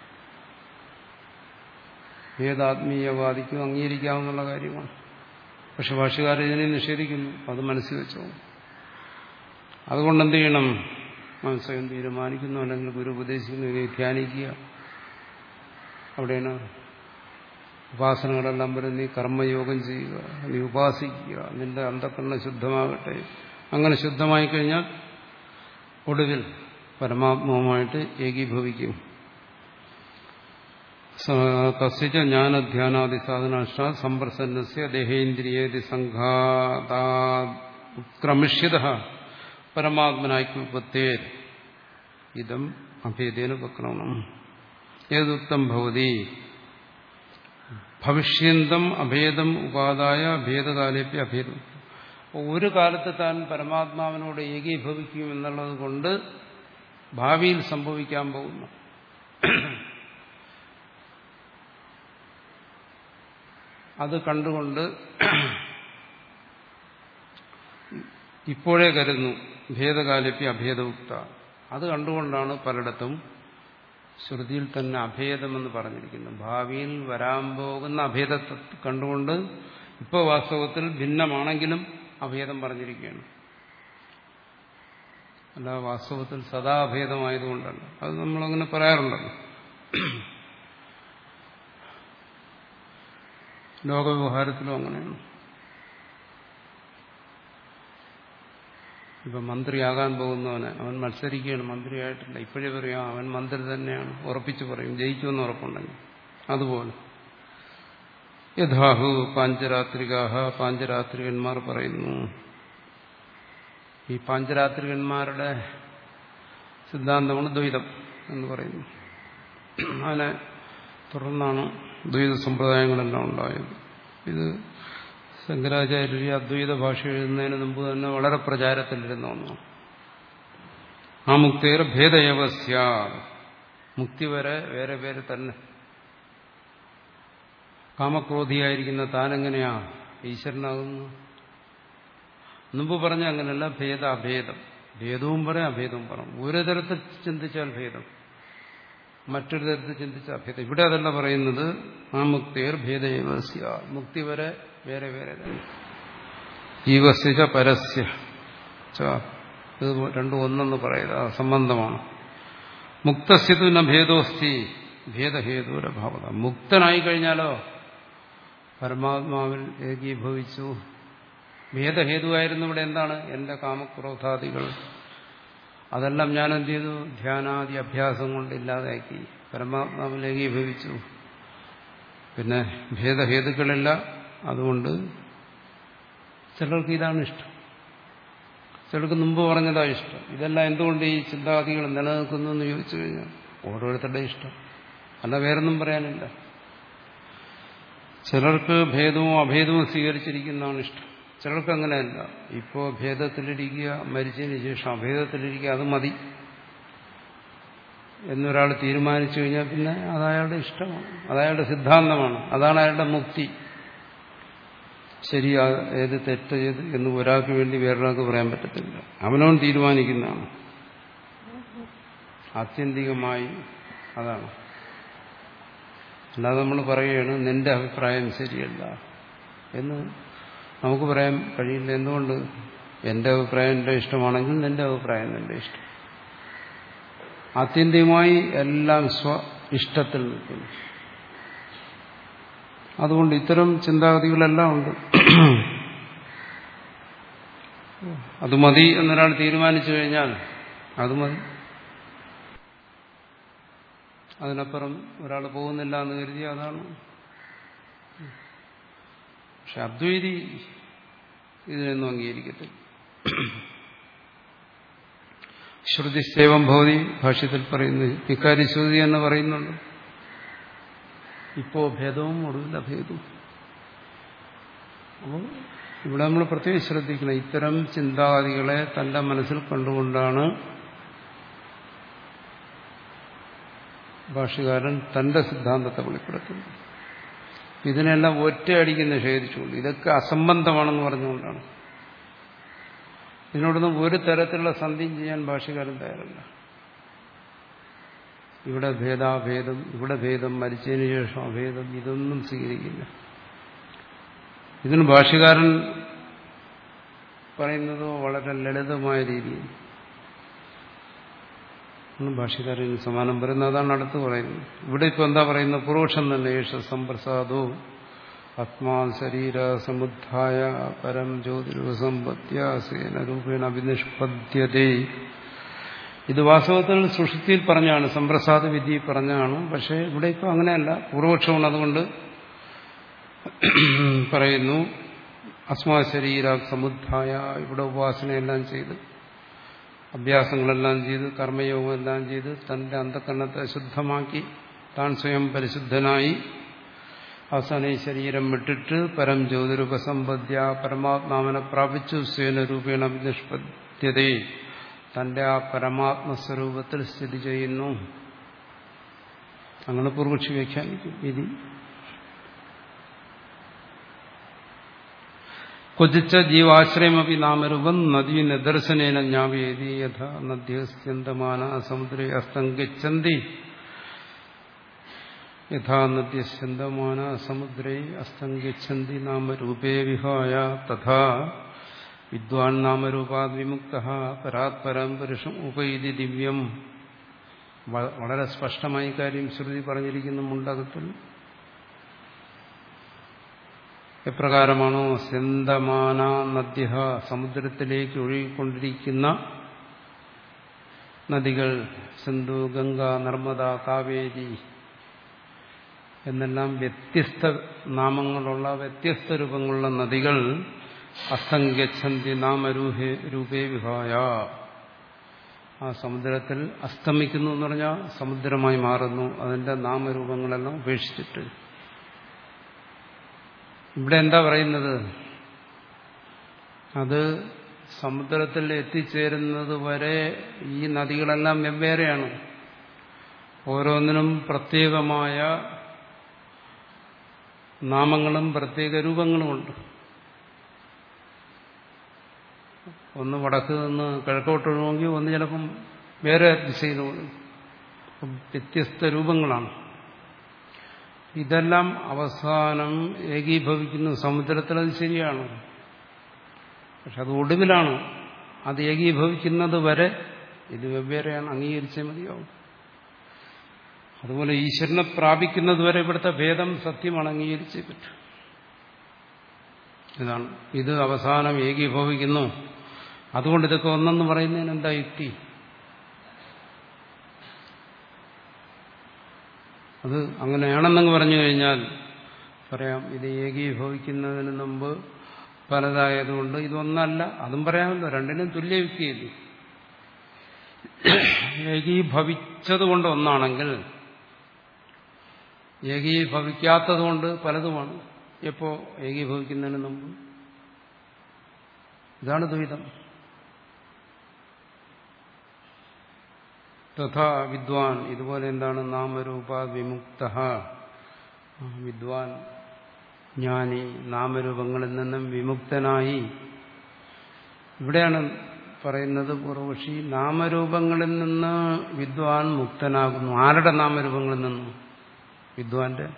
ഏതാത്മീയവാദിക്കും അംഗീകരിക്കാവുന്ന കാര്യമാണ് പക്ഷെ ഭാഷകാരൻ ഇതിനെ നിഷേധിക്കുന്നു അത് മനസ്സിൽ വെച്ചോ അതുകൊണ്ട് എന്ത് ചെയ്യണം സ്വയം തീരുമാനിക്കുന്നു അല്ലെങ്കിൽ ഗുരു ഉപദേശിക്കുന്നു ഇനി ധ്യാനിക്കുക അവിടെയാണ് ഉപാസനകളെല്ലാം വരും നീ കർമ്മയോഗം ചെയ്യുക നീ ഉപാസിക്കുക നിന്റെ അന്ധക്കണ്ണ ശുദ്ധമാകട്ടെ അങ്ങനെ ശുദ്ധമായി കഴിഞ്ഞാൽ ഒടുവിൽ പരമാത്മാവുമായിട്ട് ഏകീഭവിക്കും തസ്യ ജ്ഞാനധ്യാനാദി സാധനാഷ്ട സമ്പ്രസന്നസ്യ ദേഹേന്ദ്രിയേതി സംഘാതാ ഉത്ക്രമിഷ്യത പരമാത്മനായ്ക്കുപത്തേ ഇതം അഭേദേന ഉപക്രമണം ഏതുക്തം ഭവതി ഭവിഷ്യന്തം അഭേദം ഉപാദായ ഭേദകാലേപ്പി അഭേദം ഒരു കാലത്ത് താൻ പരമാത്മാവിനോട് ഏകീഭവിക്കും എന്നുള്ളത് കൊണ്ട് ഭാവിയിൽ സംഭവിക്കാൻ പോകുന്നു അത് കണ്ടുകൊണ്ട് ഇപ്പോഴേ കരുതുന്നു ഭേദകാലപ്പി അഭേദമുക്ത അത് കണ്ടുകൊണ്ടാണ് പലയിടത്തും ശ്രുതിയിൽ തന്നെ അഭേദമെന്ന് പറഞ്ഞിരിക്കുന്നത് ഭാവിയിൽ വരാൻ പോകുന്ന അഭേദത്തെ കണ്ടുകൊണ്ട് ഇപ്പോൾ വാസ്തവത്തിൽ ഭിന്നമാണെങ്കിലും അഭേദം പറഞ്ഞിരിക്കുകയാണ് അല്ല വാസ്തവത്തിൽ സദാ അഭേദമായതുകൊണ്ടല്ല അത് നമ്മളങ്ങനെ പറയാറുണ്ടല്ലോ ലോകവ്യവഹാരത്തിലും അങ്ങനെയാണ് ഇപ്പൊ മന്ത്രിയാകാൻ പോകുന്നവന് അവൻ മത്സരിക്കുകയാണ് മന്ത്രിയായിട്ടില്ല ഇപ്പോഴേ പറയാം അവൻ മന്ത്രി തന്നെയാണ് ഉറപ്പിച്ചു പറയും ജയിക്കുമെന്ന് ഉറപ്പുണ്ടെങ്കിൽ അതുപോലെ യഥാഹു പാഞ്ചരാത്രികാഹ പാഞ്ചരാത്രികന്മാർ പറയുന്നു ഈ പാഞ്ചരാത്രികന്മാരുടെ സിദ്ധാന്തമാണ് ദ്വൈതം എന്ന് പറയുന്നു അതിനെ തുടർന്നാണ് ദ്വൈത സമ്പ്രദായങ്ങളെല്ലാം ഉണ്ടായത് ഇത് ശങ്കരാചാര്യ ഈ അദ്വൈത ഭാഷ എഴുതുന്നതിന് മുമ്പ് തന്നെ വളരെ പ്രചാരത്തിലിരുന്ന ഒന്നാണ് ആ മുക്തിയുടെ ഭേദയവസ്യ മുക്തി വരെ വേറെ വേറെ തന്നെ കാമക്രോധിയായിരിക്കുന്ന താനെങ്ങനെയാ ഈശ്വരനാകുന്നു മുമ്പ് പറഞ്ഞ അങ്ങനെയല്ല ഭേദ അഭേദം ഭേദവും പറയാം അഭേദവും പറയാം ഒരു തരത്തിൽ ചിന്തിച്ചാൽ ഭേദം മറ്റൊരു തരത്തിൽ ചിന്തിച്ച അഭേദം ഇവിടെ അതല്ല പറയുന്നത് ആ മുക്തിയർ ഭേദയവസ്യ മുക്തി വരെ വേറെ വേറെ തന്നെ ജീവസ്യ പരസ്യ ഇത് രണ്ടും ഒന്നെന്ന് പറയുക സംബന്ധമാണ് മുക്തസ്യതു ന ഭേദോസ്തി ഭേദഹേതുരഭാവത മുക്തനായി കഴിഞ്ഞാലോ പരമാത്മാവിൽ ഏകീഭവിച്ചു ഭേദഹേതുവായിരുന്നു ഇവിടെ എന്താണ് എന്റെ കാമക്രോധാദികൾ അതെല്ലാം ഞാൻ എന്ത് ചെയ്തു ധ്യാനാദി അഭ്യാസം കൊണ്ട് ഇല്ലാതാക്കി പരമാത്മാവിൽ ഏകീഭവിച്ചു പിന്നെ ഭേദഹേതുക്കളില്ല അതുകൊണ്ട് ചിലർക്ക് ഇതാണ് ഇഷ്ടം ചിലർക്ക് മുമ്പ് പറഞ്ഞതാ ഇഷ്ടം ഇതെല്ലാം എന്തുകൊണ്ട് ഈ ചിന്താഗതികൾ നിലനിൽക്കുന്നു എന്ന് ചോദിച്ചു കഴിഞ്ഞാൽ ഓരോരുത്തരുടെ ഇഷ്ടം അല്ല വേറൊന്നും പറയാനില്ല ചിലർക്ക് ഭേദവും അഭേദവും സ്വീകരിച്ചിരിക്കുന്നതാണ് ഇഷ്ടം ചിലർക്ക് അങ്ങനെയല്ല ഇപ്പോ ഭേദത്തിലിരിക്കുക മരിച്ചതിന് ശേഷം അഭേദത്തിലിരിക്കുക അത് മതി എന്നൊരാൾ തീരുമാനിച്ചു കഴിഞ്ഞാൽ പിന്നെ അത് അയാളുടെ ഇഷ്ടമാണ് അത് അയാളുടെ സിദ്ധാന്തമാണ് അതാണ് അയാളുടെ മുക്തി ശരി ഏത് തെറ്റ് ഏത് എന്ന് ഒരാൾക്ക് വേണ്ടി വേറൊരാൾക്ക് പറയാൻ പറ്റത്തില്ല അവനവൻ തീരുമാനിക്കുന്നതാണ് ആത്യന്തികമായി അതാണ് അല്ലാതെ നമ്മൾ പറയുകയാണ് നിന്റെ അഭിപ്രായം ശരിയല്ല എന്ന് നമുക്ക് പറയാൻ കഴിയില്ല എന്തുകൊണ്ട് എന്റെ അഭിപ്രായം എന്റെ ഇഷ്ടമാണെങ്കിൽ നിന്റെ അഭിപ്രായം നിന്റെ ഇഷ്ടം ആത്യന്തികമായി എല്ലാം സ്വ ഇഷ്ടത്തിൽ നിൽക്കുന്നു അതുകൊണ്ട് ഇത്തരം ചിന്താഗതികളെല്ലാം ഉണ്ട് അത് മതി എന്നൊരാൾ തീരുമാനിച്ചു കഴിഞ്ഞാൽ അത് മതി അതിനപ്പുറം ഒരാൾ പോകുന്നില്ല എന്ന് കരുതി അതാണ് പക്ഷെ അദ്വൈതി ഇതിനൊന്നും അംഗീകരിക്കത്തില്ല ശ്രുതി സേവം ഭവതി ഭാഷ്യത്തിൽ പറയുന്നു ഇക്കാരി ശ്രുതി എന്ന് പറയുന്നുണ്ട് ഇപ്പോ ഭേദവും ഒടുവില്ല ഭേദവും അപ്പോൾ ഇവിടെ നമ്മൾ പ്രത്യേകം ശ്രദ്ധിക്കണം ഇത്തരം ചിന്താഗതികളെ തന്റെ മനസ്സിൽ കണ്ടുകൊണ്ടാണ് ഭാഷകാരൻ തന്റെ സിദ്ധാന്തത്തെ വെളിപ്പെടുത്തുന്നത് ഇതിനെല്ലാം ഒറ്റയടിക്ക് നിഷേധിച്ചുകൊണ്ട് ഇതൊക്കെ അസംബന്ധമാണെന്ന് പറഞ്ഞുകൊണ്ടാണ് ഇതിനോടൊന്നും ഒരു തരത്തിലുള്ള സന്ധിയും ചെയ്യാൻ ഭാഷകാരൻ തയ്യാറല്ല ഇവിടെ ഭേദാഭേദം ഇവിടെ ഭേദം മരിച്ചതിന് ശേഷം അഭേദം ഇതൊന്നും സ്വീകരിക്കില്ല ഇതിന് ഭാഷകാരൻ പറയുന്നത് വളരെ ലളിതമായ രീതിയിൽ ഭാഷകാരൻ സമാനം പറയുന്നത് അതാണ് അടുത്ത് പറയുന്നത് ഇവിടെ ഇപ്പൊ എന്താ പറയുന്നത് പുരുഷൻ തന്നെ യേശ സമ്പ്രസാദോ ആത്മാ ശരീര സമുദ്ധായ പരം ജ്യോതിരൂപസമ്പത്യാസേന രൂപേണ അഭിനിഷ്പദ്യതേ ഇത് വാസ്തവത്തിൽ സുഷുതിയിൽ പറഞ്ഞാണ് സമ്പ്രസാദ വിധി പറഞ്ഞാണ് പക്ഷെ ഇവിടെ ഇപ്പൊ അങ്ങനെയല്ല പൂർവപക്ഷമാണ് അതുകൊണ്ട് പറയുന്നു അസ്മാ ശരീര സമുദ്ധായ ഇവിടെ ഉപാസനയെല്ലാം ചെയ്ത് അഭ്യാസങ്ങളെല്ലാം ചെയ്ത് കർമ്മയോഗം എല്ലാം ചെയ്ത് തന്റെ അന്ധകരണത്തെ ശുദ്ധമാക്കി താൻ സ്വയം പരിശുദ്ധനായി അവസാനം ഈ ശരീരം വിട്ടിട്ട് പരം ജ്യോതിരുപസമ്പദ്യ പരമാത്മാവിനെ പ്രാപിച്ചു സ്വേന രൂപേണ നിഷ്പദ്യതേ തന്റെ ആ പരമാത്മസ്വരൂപത്തിൽ സ്ഥിതി ചെയ്യുന്നു അങ്ങനെ പൂർവക്ഷി വ്യാഖ്യാനിക്കും വിധി ക്വചിച്ച ജീവാശ്രയമപി നാമരൂപം നദീ നിദർശനേന ജ്ഞാപയേതി യഥ നദ്യസ്യന്തമാന സമുദ്രേ അസ്തം ഗച്ഛന്തി യഥാ നദ്യസ്യന്തമാന സമുദ്രേ അസ്തം ഗച്ഛന്തി നാമരൂപേ വിഹായ തഥാ വിദ്വാൻ നാമരൂപാത് വിമുക്ത പരാത് പരം പുരുഷം ഉപൈതി ദിവ്യം വളരെ സ്പഷ്ടമായി കാര്യം ശ്രുതി പറഞ്ഞിരിക്കുന്നു മുണ്ടകത്തിൽ എപ്രകാരമാണോ സെന്തമാന നദ്യ സമുദ്രത്തിലേക്ക് ഒഴുകിക്കൊണ്ടിരിക്കുന്ന നദികൾ സിന്ധു ഗംഗ നർമ്മദ കാവേരി എന്നെല്ലാം വ്യത്യസ്ത നാമങ്ങളുള്ള വ്യത്യസ്ത രൂപങ്ങളുള്ള നദികൾ അസ്തംഗച്ഛന്തി നാമരൂപേ രൂപേ വിഹായ ആ സമുദ്രത്തിൽ അസ്തമിക്കുന്നു എന്ന് പറഞ്ഞാൽ സമുദ്രമായി മാറുന്നു അതിന്റെ നാമരൂപങ്ങളെല്ലാം ഉപേക്ഷിച്ചിട്ട് ഇവിടെ എന്താ പറയുന്നത് അത് സമുദ്രത്തിൽ എത്തിച്ചേരുന്നത് വരെ ഈ നദികളെല്ലാം വെവ്വേറെയാണ് ഓരോന്നിനും പ്രത്യേകമായ നാമങ്ങളും പ്രത്യേക രൂപങ്ങളുമുണ്ട് ഒന്ന് വടക്ക് നിന്ന് കിഴക്കോട്ട് ഒഴുകുമെങ്കിൽ ഒന്ന് ചിലപ്പം വേറെ ദിശയിൽ ഒഴുകും വ്യത്യസ്ത രൂപങ്ങളാണ് ഇതെല്ലാം അവസാനം ഏകീഭവിക്കുന്ന സമുദ്രത്തിൽ അത് ശരിയാണ് പക്ഷെ അത് ഒടുവിലാണ് അത് ഏകീഭവിക്കുന്നത് വരെ ഇത് വെവ്വേറെയാണ് അംഗീകരിച്ചേ മതിയാവും അതുപോലെ ഈശ്വരനെ പ്രാപിക്കുന്നതുവരെ ഇവിടുത്തെ ഭേദം സത്യം അംഗീകരിച്ചേ പറ്റൂ ഇതാണ് ഇത് അവസാനം ഏകീഭവിക്കുന്നു അതുകൊണ്ട് ഇതൊക്കെ ഒന്നെന്ന് പറയുന്നതിന് എന്താ യുക്തി അത് അങ്ങനെയാണെന്നങ്ങ് പറഞ്ഞു കഴിഞ്ഞാൽ പറയാം ഇത് ഏകീഭവിക്കുന്നതിന് മുമ്പ് പലതായതുകൊണ്ട് ഇതൊന്നല്ല അതും പറയാമല്ലോ രണ്ടിനും തുല്യ യുക്തിയല്ലേ ഏകീഭവിച്ചതുകൊണ്ട് ഒന്നാണെങ്കിൽ ഏകീഭവിക്കാത്തതുകൊണ്ട് പലതുമാണ് എപ്പോ ഏകീഭവിക്കുന്നതിന് മുമ്പ് ഇതാണ് ദ്വൈതം തഥാ വിദ്വാൻ ഇതുപോലെ എന്താണ് നാമരൂപ വിമുക്ത വിദ്വാൻ ജ്ഞാനി നാമരൂപങ്ങളിൽ നിന്നും വിമുക്തനായി ഇവിടെയാണ് പറയുന്നത് പൂർവക്ഷി നാമരൂപങ്ങളിൽ നിന്ന് വിദ്വാൻ മുക്തനാകുന്നു ആരുടെ നാമരൂപങ്ങളിൽ നിന്നും വിദ്വാന്റെ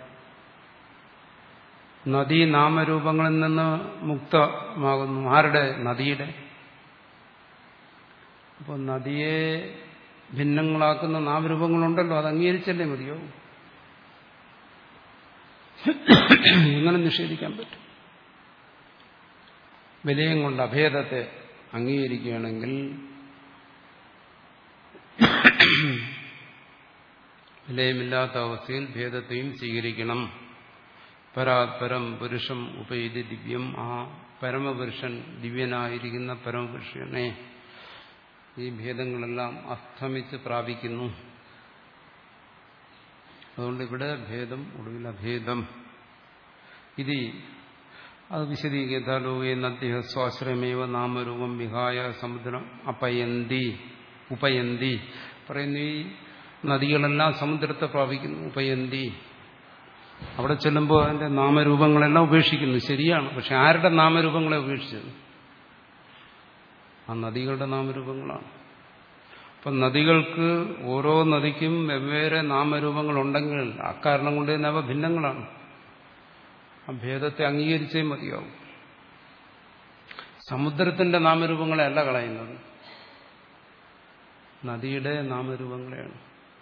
നദി നാമരൂപങ്ങളിൽ നിന്ന് മുക്തമാകുന്നു ആരുടെ നദിയുടെ അപ്പോൾ നദിയെ ഭിന്നങ്ങളാക്കുന്ന നാമരൂപങ്ങളുണ്ടല്ലോ അത് അംഗീകരിച്ചല്ലേ മതിയോ എങ്ങനെ നിഷേധിക്കാൻ പറ്റും വിലയം കൊണ്ട് അഭേദത്തെ അംഗീകരിക്കുകയാണെങ്കിൽ വിലയമില്ലാത്ത അവസ്ഥയിൽ ഭേദത്തെയും സ്വീകരിക്കണം പരാത്പരം പുരുഷം ഉപയുതി ദിവ്യം ആ പരമപുരുഷൻ ദിവ്യനായിരിക്കുന്ന പരമപുരുഷനെ ഈ ഭേദങ്ങളെല്ലാം അസ്തമിച്ച് പ്രാപിക്കുന്നു അതുകൊണ്ട് ഇവിടെ ഭേദം ഒടുവിൽ അഭേദം ഇത് അത് വിശദീകരിക്കാലോകെ നദ്യ സ്വാശ്രയമേവ നാമരൂപം വിഹായ സമുദ്രം അപയന്തി ഉപയന്തി പറയുന്നു ഈ നദികളെല്ലാം സമുദ്രത്തെ പ്രാപിക്കുന്നു ഉപയന്തി അവിടെ ചെല്ലുമ്പോൾ അതിന്റെ നാമരൂപങ്ങളെല്ലാം ഉപേക്ഷിക്കുന്നു ശരിയാണ് പക്ഷെ ആരുടെ നാമരൂപങ്ങളെ ഉപേക്ഷിച്ചത് ആ നദികളുടെ നാമരൂപങ്ങളാണ് അപ്പം നദികൾക്ക് ഓരോ നദിക്കും വെവ്വേറെ നാമരൂപങ്ങളുണ്ടെങ്കിൽ അക്കാരണം കൊണ്ട് തന്നെ അവ ഭിന്നങ്ങളാണ് ആ ഭേദത്തെ അംഗീകരിച്ചേ മതിയാവും സമുദ്രത്തിന്റെ നാമരൂപങ്ങളെ അല്ല കളയുന്നത് നദിയുടെ നാമരൂപങ്ങളെയാണ്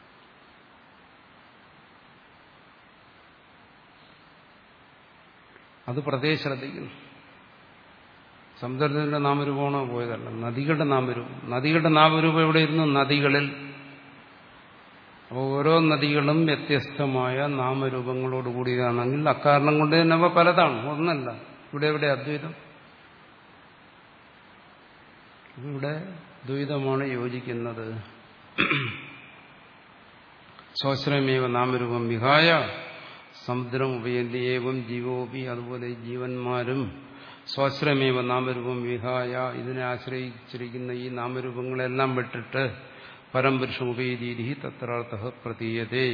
അത് പ്രത്യേകം ശ്രദ്ധിക്കുന്നു സമുദ്രത്തിന്റെ നാമരൂപമാണോ പോയതല്ല നദികളുടെ നാമരൂപം നദികളുടെ നാമരൂപം എവിടെ ഇരുന്നു നദികളിൽ അപ്പോൾ ഓരോ നദികളും വ്യത്യസ്തമായ നാമരൂപങ്ങളോട് കൂടിയതാണെങ്കിൽ അക്കാരണം കൊണ്ട് തന്നെ അവ പലതാണ് ഒന്നല്ല ഇവിടെ എവിടെ അദ്വൈതം ഇവിടെ ദ്വൈതമാണ് യോജിക്കുന്നത് സ്വാശ്രയമേവ നാമരൂപം വിഹായ സമുദ്രം ഉപയന്തി ഏവം ജീവോപി അതുപോലെ ജീവന്മാരും സ്വാശ്രമേവ നാമരൂപം വിഹായ ഇതിനെ ആശ്രയിച്ചിരിക്കുന്ന ഈ നാമരൂപങ്ങളെല്ലാം വിട്ടിട്ട് പരംപുരുഷം ഉപയതീതി തത്രാർത്ഥ പ്രതീയതേ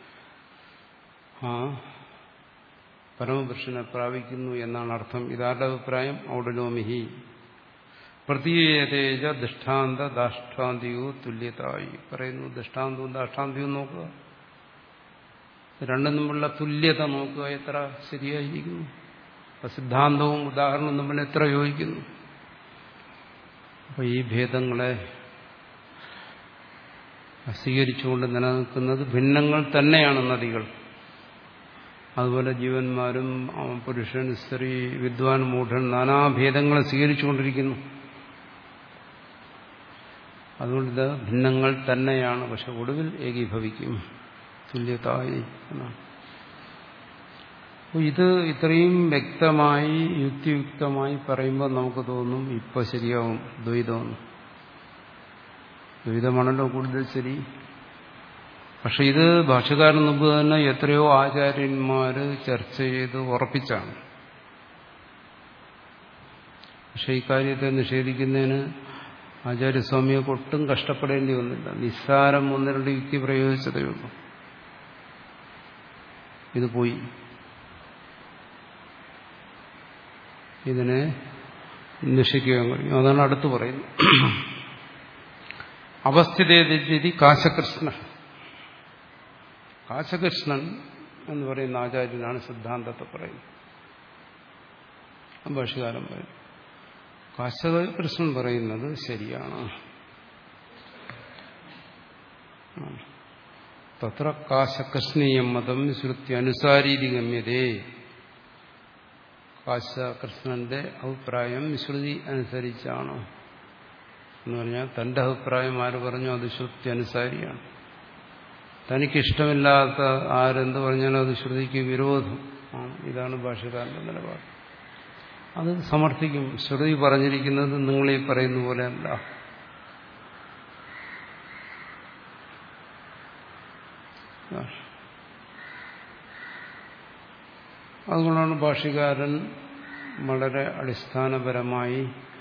ആ പരമപുരുഷനെ പ്രാപിക്കുന്നു എന്നാണ് അർത്ഥം ഇതാരുടെ അഭിപ്രായം ഔഡലോമിഹി പ്രതീയതേജ ദൃഷ്ടാന്ത ദാഷ്ടാന്തിയോ തുല്യതായി പറയുന്നു ദൃഷ്ടാന്തവും ദാഷ്ടാന്തിയും നോക്കുക രണ്ടും തമ്മിലുള്ള തുല്യത നോക്കുക എത്ര ശരിയായിരിക്കുന്നു സിദ്ധാന്തവും ഉദാഹരണവും തമ്മിൽ എത്ര യോജിക്കുന്നു അപ്പൊ ഈ ഭേദങ്ങളെ സ്വീകരിച്ചുകൊണ്ട് നിലനിൽക്കുന്നത് ഭിന്നങ്ങൾ തന്നെയാണ് നദികൾ അതുപോലെ ജീവന്മാരും പുരുഷൻ സ്ത്രീ വിദ്വാൻ മൂഢൻ നാനാഭേദങ്ങളെ സ്വീകരിച്ചുകൊണ്ടിരിക്കുന്നു അതുകൊണ്ട് ഇത് ഭിന്നങ്ങൾ തന്നെയാണ് പക്ഷെ ഒടുവിൽ ഏകീഭവിക്കും തുല്യതായി എന്നാണ് ഇത് ഇത്രയും വ്യക്തമായി യുക്തിയുക്തമായി പറയുമ്പോൾ നമുക്ക് തോന്നും ഇപ്പൊ ശരിയാവും ദ്വൈതമെന്ന് ദ്വൈതമാണല്ലോ കൂടുതൽ ശരി പക്ഷെ ഇത് ഭാഷകാരൻ മുമ്പ് തന്നെ എത്രയോ ആചാര്യന്മാര് ചർച്ച ചെയ്ത് ഉറപ്പിച്ചാണ് പക്ഷെ ഇക്കാര്യത്തെ നിഷേധിക്കുന്നതിന് ആചാര്യസ്വാമിയൊക്കെ ഒട്ടും കഷ്ടപ്പെടേണ്ടി വന്നില്ല നിസ്സാരം ഒന്ന് രണ്ട് യുക്തി പ്രയോഗിച്ചതേ ഉള്ളൂ ഇത് പോയി ഇതിനെ നിഷേധിക്കാൻ കഴിയും അതാണ് അടുത്ത് പറയുന്നത് അവസ്ഥിതേതി കാശകൃഷ്ണ കാശകൃഷ്ണൻ എന്ന് പറയുന്ന ആചാര്യനാണ് സിദ്ധാന്തത്തെ പറയുന്നത് ഭാഷകാലം പറയും കാശകൃഷ്ണൻ പറയുന്നത് ശരിയാണ് തത്ര കാശകൃഷ്ണീയം മതം ശ്രുതി അനുസാരീതി ഗമ്യതേ കാശകൃഷ്ണന്റെ അഭിപ്രായം ശ്രുതി അനുസരിച്ചാണ് എന്ന് പറഞ്ഞാൽ തന്റെ അഭിപ്രായം ആര് പറഞ്ഞു അത് ശ്രുതി അനുസാരിയാണ് തനിക്കിഷ്ടമില്ലാത്ത ആരെന്ത് പറഞ്ഞാലും അത് ശ്രുതിക്ക് വിരോധം ആണ് ഇതാണ് ഭാഷകാരന്റെ നിലപാട് അത് സമർത്ഥിക്കും ശ്രുതി പറഞ്ഞിരിക്കുന്നത് നിങ്ങളീ പറയുന്ന പോലെയല്ല അതുകൊണ്ടാണ് ഭാഷകാരൻ വളരെ അടിസ്ഥാനപരമായി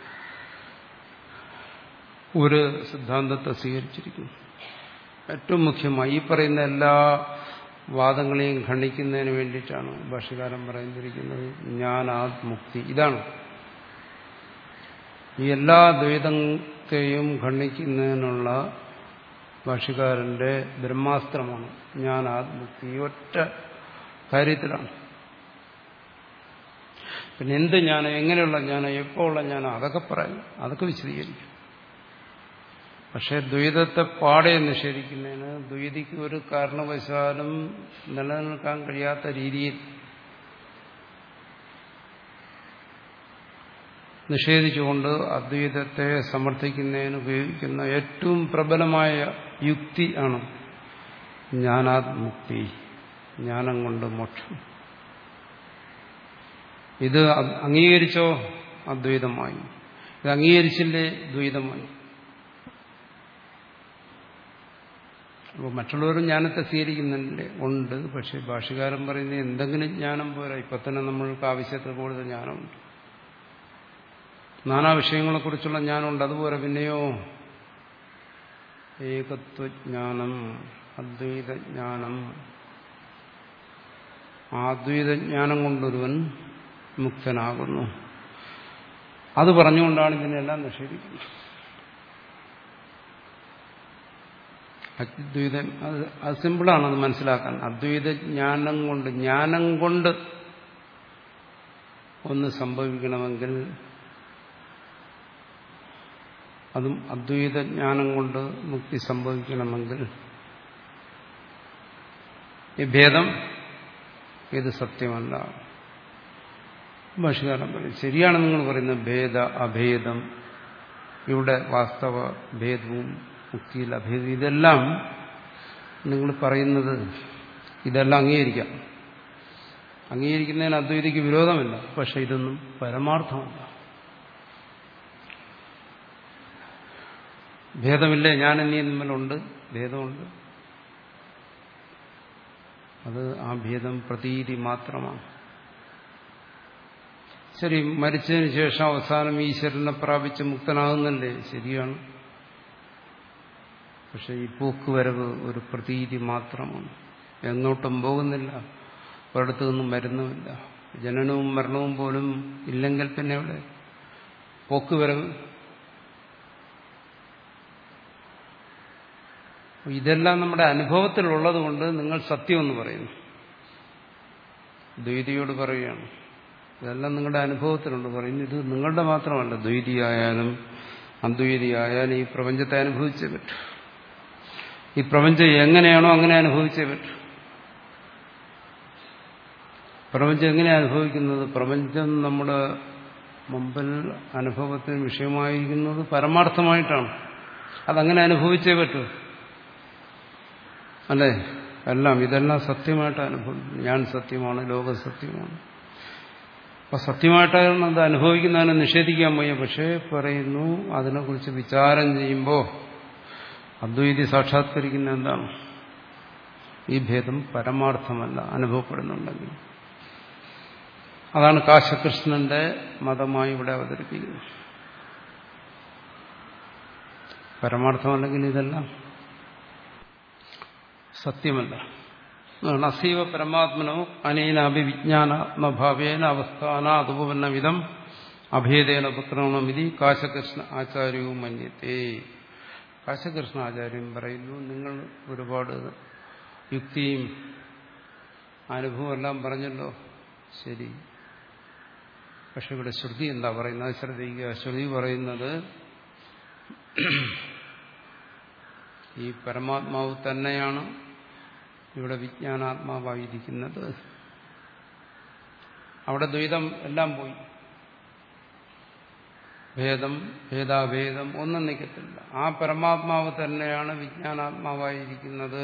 ഒരു സിദ്ധാന്തത്തെ സ്വീകരിച്ചിരിക്കുന്നു ഏറ്റവും മുഖ്യമായി ഈ പറയുന്ന എല്ലാ വാദങ്ങളെയും ഖണ്ഡിക്കുന്നതിന് വേണ്ടിയിട്ടാണ് ഭാഷകാരൻ പറയുന്നിരിക്കുന്നത് ജ്ഞാനാത്മുക്തി ഇതാണ് ഈ എല്ലാ ദ്വൈതത്തെയും ഖണ്ഡിക്കുന്നതിനുള്ള ഭാഷകാരന്റെ ബ്രഹ്മാസ്ത്രമാണ് ജ്ഞാനാത്മുക്തി ഈ ഒറ്റ കാര്യത്തിലാണ് പിന്നെ എന്ത് ജ്ഞാനം എങ്ങനെയുള്ള ജ്ഞാനം എപ്പോൾ ഉള്ള ജ്ഞാനം അതൊക്കെ പറയും അതൊക്കെ വിശദീകരിക്കും പക്ഷെ ദ്വൈതത്തെ പാടെ നിഷേധിക്കുന്നതിന് ദ്വൈതിക്ക് ഒരു കാരണവശാലും നിലനിൽക്കാൻ കഴിയാത്ത രീതിയിൽ നിഷേധിച്ചുകൊണ്ട് അദ്വൈതത്തെ സമർത്ഥിക്കുന്നതിന് ഉപയോഗിക്കുന്ന ഏറ്റവും പ്രബലമായ യുക്തി ആണ് ജ്ഞാനാത്മുക്തി ജ്ഞാനം കൊണ്ട് മോക്ഷം ഇത് അംഗീകരിച്ചോ അദ്വൈതമായി ഇത് അംഗീകരിച്ചില്ലേ ദ്വൈതമായി അപ്പോൾ മറ്റുള്ളവരും ജ്ഞാനത്തെ സ്വീകരിക്കുന്നുണ്ട് ഉണ്ട് പക്ഷെ ഭാഷകാരൻ പറയുന്നത് എന്തെങ്കിലും ജ്ഞാനം പോരാ ഇപ്പൊ തന്നെ നമ്മൾക്ക് ആവശ്യത്തിൽ കൂടുതൽ ജ്ഞാനമുണ്ട് നാനാ വിഷയങ്ങളെക്കുറിച്ചുള്ള ജ്ഞാനമുണ്ട് അതുപോലെ പിന്നെയോ ഏകത്വജ്ഞാനം അദ്വൈതജ്ഞാനം അദ്വൈതജ്ഞാനം കൊണ്ടൊരുവൻ മുക്തനാകുന്നു അത് പറഞ്ഞുകൊണ്ടാണ് ഇതിനെല്ലാം നിഷേധിക്കുന്നത് അദ്വൈതം അത് അത് സിമ്പിളാണ് അത് മനസ്സിലാക്കാൻ അദ്വൈത ജ്ഞാനം കൊണ്ട് ജ്ഞാനം കൊണ്ട് ഒന്ന് സംഭവിക്കണമെങ്കിൽ അതും അദ്വൈത ജ്ഞാനം കൊണ്ട് മുക്തി സംഭവിക്കണമെങ്കിൽ ഈ ഭേദം ഇത് സത്യമല്ല ഭാഷകാരൻ പറയും ശരിയാണ് നിങ്ങൾ പറയുന്നത് ഭേദ അഭേദം ഇവിടെ വാസ്തവ ഭേദവും മുക്തിയിൽ അഭേദം ഇതെല്ലാം നിങ്ങൾ പറയുന്നത് ഇതെല്ലാം അംഗീകരിക്കാം അംഗീകരിക്കുന്നതിന് അദ്വൈതിക്ക് വിരോധമില്ല പക്ഷെ ഇതൊന്നും പരമാർത്ഥമല്ല ഭേദമില്ലേ ഞാൻ എന്നീ തമ്മിലുണ്ട് ഭേദമുണ്ട് അത് ആ ഭേദം പ്രതീതി മാത്രമാണ് ശരി മരിച്ചതിന് ശേഷം അവസാനം ഈശ്വരനെ പ്രാപിച്ച് മുക്തനാകുന്നല്ലേ ശരിയാണ് പക്ഷെ ഈ പോക്കുവരവ് ഒരു പ്രതീതി മാത്രമാണ് എങ്ങോട്ടും പോകുന്നില്ല ഒരിടത്തു നിന്നും മരുന്നുമില്ല ജനനവും മരണവും പോലും ഇല്ലെങ്കിൽ പിന്നെ ഇവിടെ പോക്കുവരവ് ഇതെല്ലാം നമ്മുടെ അനുഭവത്തിലുള്ളത് കൊണ്ട് നിങ്ങൾ സത്യമെന്ന് പറയുന്നു ദ്വൈതിയോട് പറയുകയാണ് ഇതെല്ലാം നിങ്ങളുടെ അനുഭവത്തിലുണ്ട് പറയുന്നു ഇത് നിങ്ങളുടെ മാത്രമല്ല ദ്വൈതിയായാലും അദ്വൈതിയായാലും ഈ പ്രപഞ്ചത്തെ അനുഭവിച്ചേ പറ്റൂ ഈ പ്രപഞ്ചം എങ്ങനെയാണോ അങ്ങനെ അനുഭവിച്ചേ പറ്റൂ പ്രപഞ്ചം എങ്ങനെ അനുഭവിക്കുന്നത് പ്രപഞ്ചം നമ്മുടെ മുമ്പിൽ അനുഭവത്തിന് വിഷയമായിരിക്കുന്നത് പരമാർത്ഥമായിട്ടാണ് അതങ്ങനെ അനുഭവിച്ചേ പറ്റൂ അല്ലേ എല്ലാം ഇതെല്ലാം സത്യമായിട്ട് അനുഭവിക്കുന്നു ഞാൻ സത്യമാണ് ലോകം സത്യമാണ് അപ്പൊ സത്യമായിട്ടാണ് അത് അനുഭവിക്കുന്നതിനെ നിഷേധിക്കാൻ വയ്യ പക്ഷേ പറയുന്നു അതിനെക്കുറിച്ച് വിചാരം ചെയ്യുമ്പോൾ അദ്വൈതി സാക്ഷാത്കരിക്കുന്ന എന്താണ് ഈ ഭേദം പരമാർത്ഥമല്ല അനുഭവപ്പെടുന്നുണ്ടെങ്കിൽ അതാണ് കാശകൃഷ്ണന്റെ മതമായി ഇവിടെ അവതരിപ്പിക്കുന്നത് പരമാർത്ഥമല്ലെങ്കിൽ ഇതെല്ലാം സത്യമല്ല അസീവ പരമാത്മനോ അനേനാഭിവിജ്ഞാനാത്മഭാവേന അവസ്ഥാനാതുപന്ന വിധം അഭേദേന ഉപക്രമണമിതി കാശകൃഷ്ണ ആചാര്യവും മന്യത്തെ കാശകൃഷ്ണ ആചാര്യം പറയുന്നു നിങ്ങൾ ഒരുപാട് യുക്തിയും അനുഭവം എല്ലാം പറഞ്ഞല്ലോ ശരി പക്ഷെ ഇവിടെ ശ്രുതി എന്താ പറയുന്നത് ശ്രദ്ധിക്കുക ശ്രുതി പറയുന്നത് ഈ പരമാത്മാവ് തന്നെയാണ് ഇവിടെ വിജ്ഞാനാത്മാവായിരിക്കുന്നത് അവിടെ ദ്വൈതം എല്ലാം പോയി ഭേദം ഭേദാഭേദം ഒന്നും നിൽക്കത്തില്ല ആ പരമാത്മാവ് തന്നെയാണ് വിജ്ഞാനാത്മാവായിരിക്കുന്നത്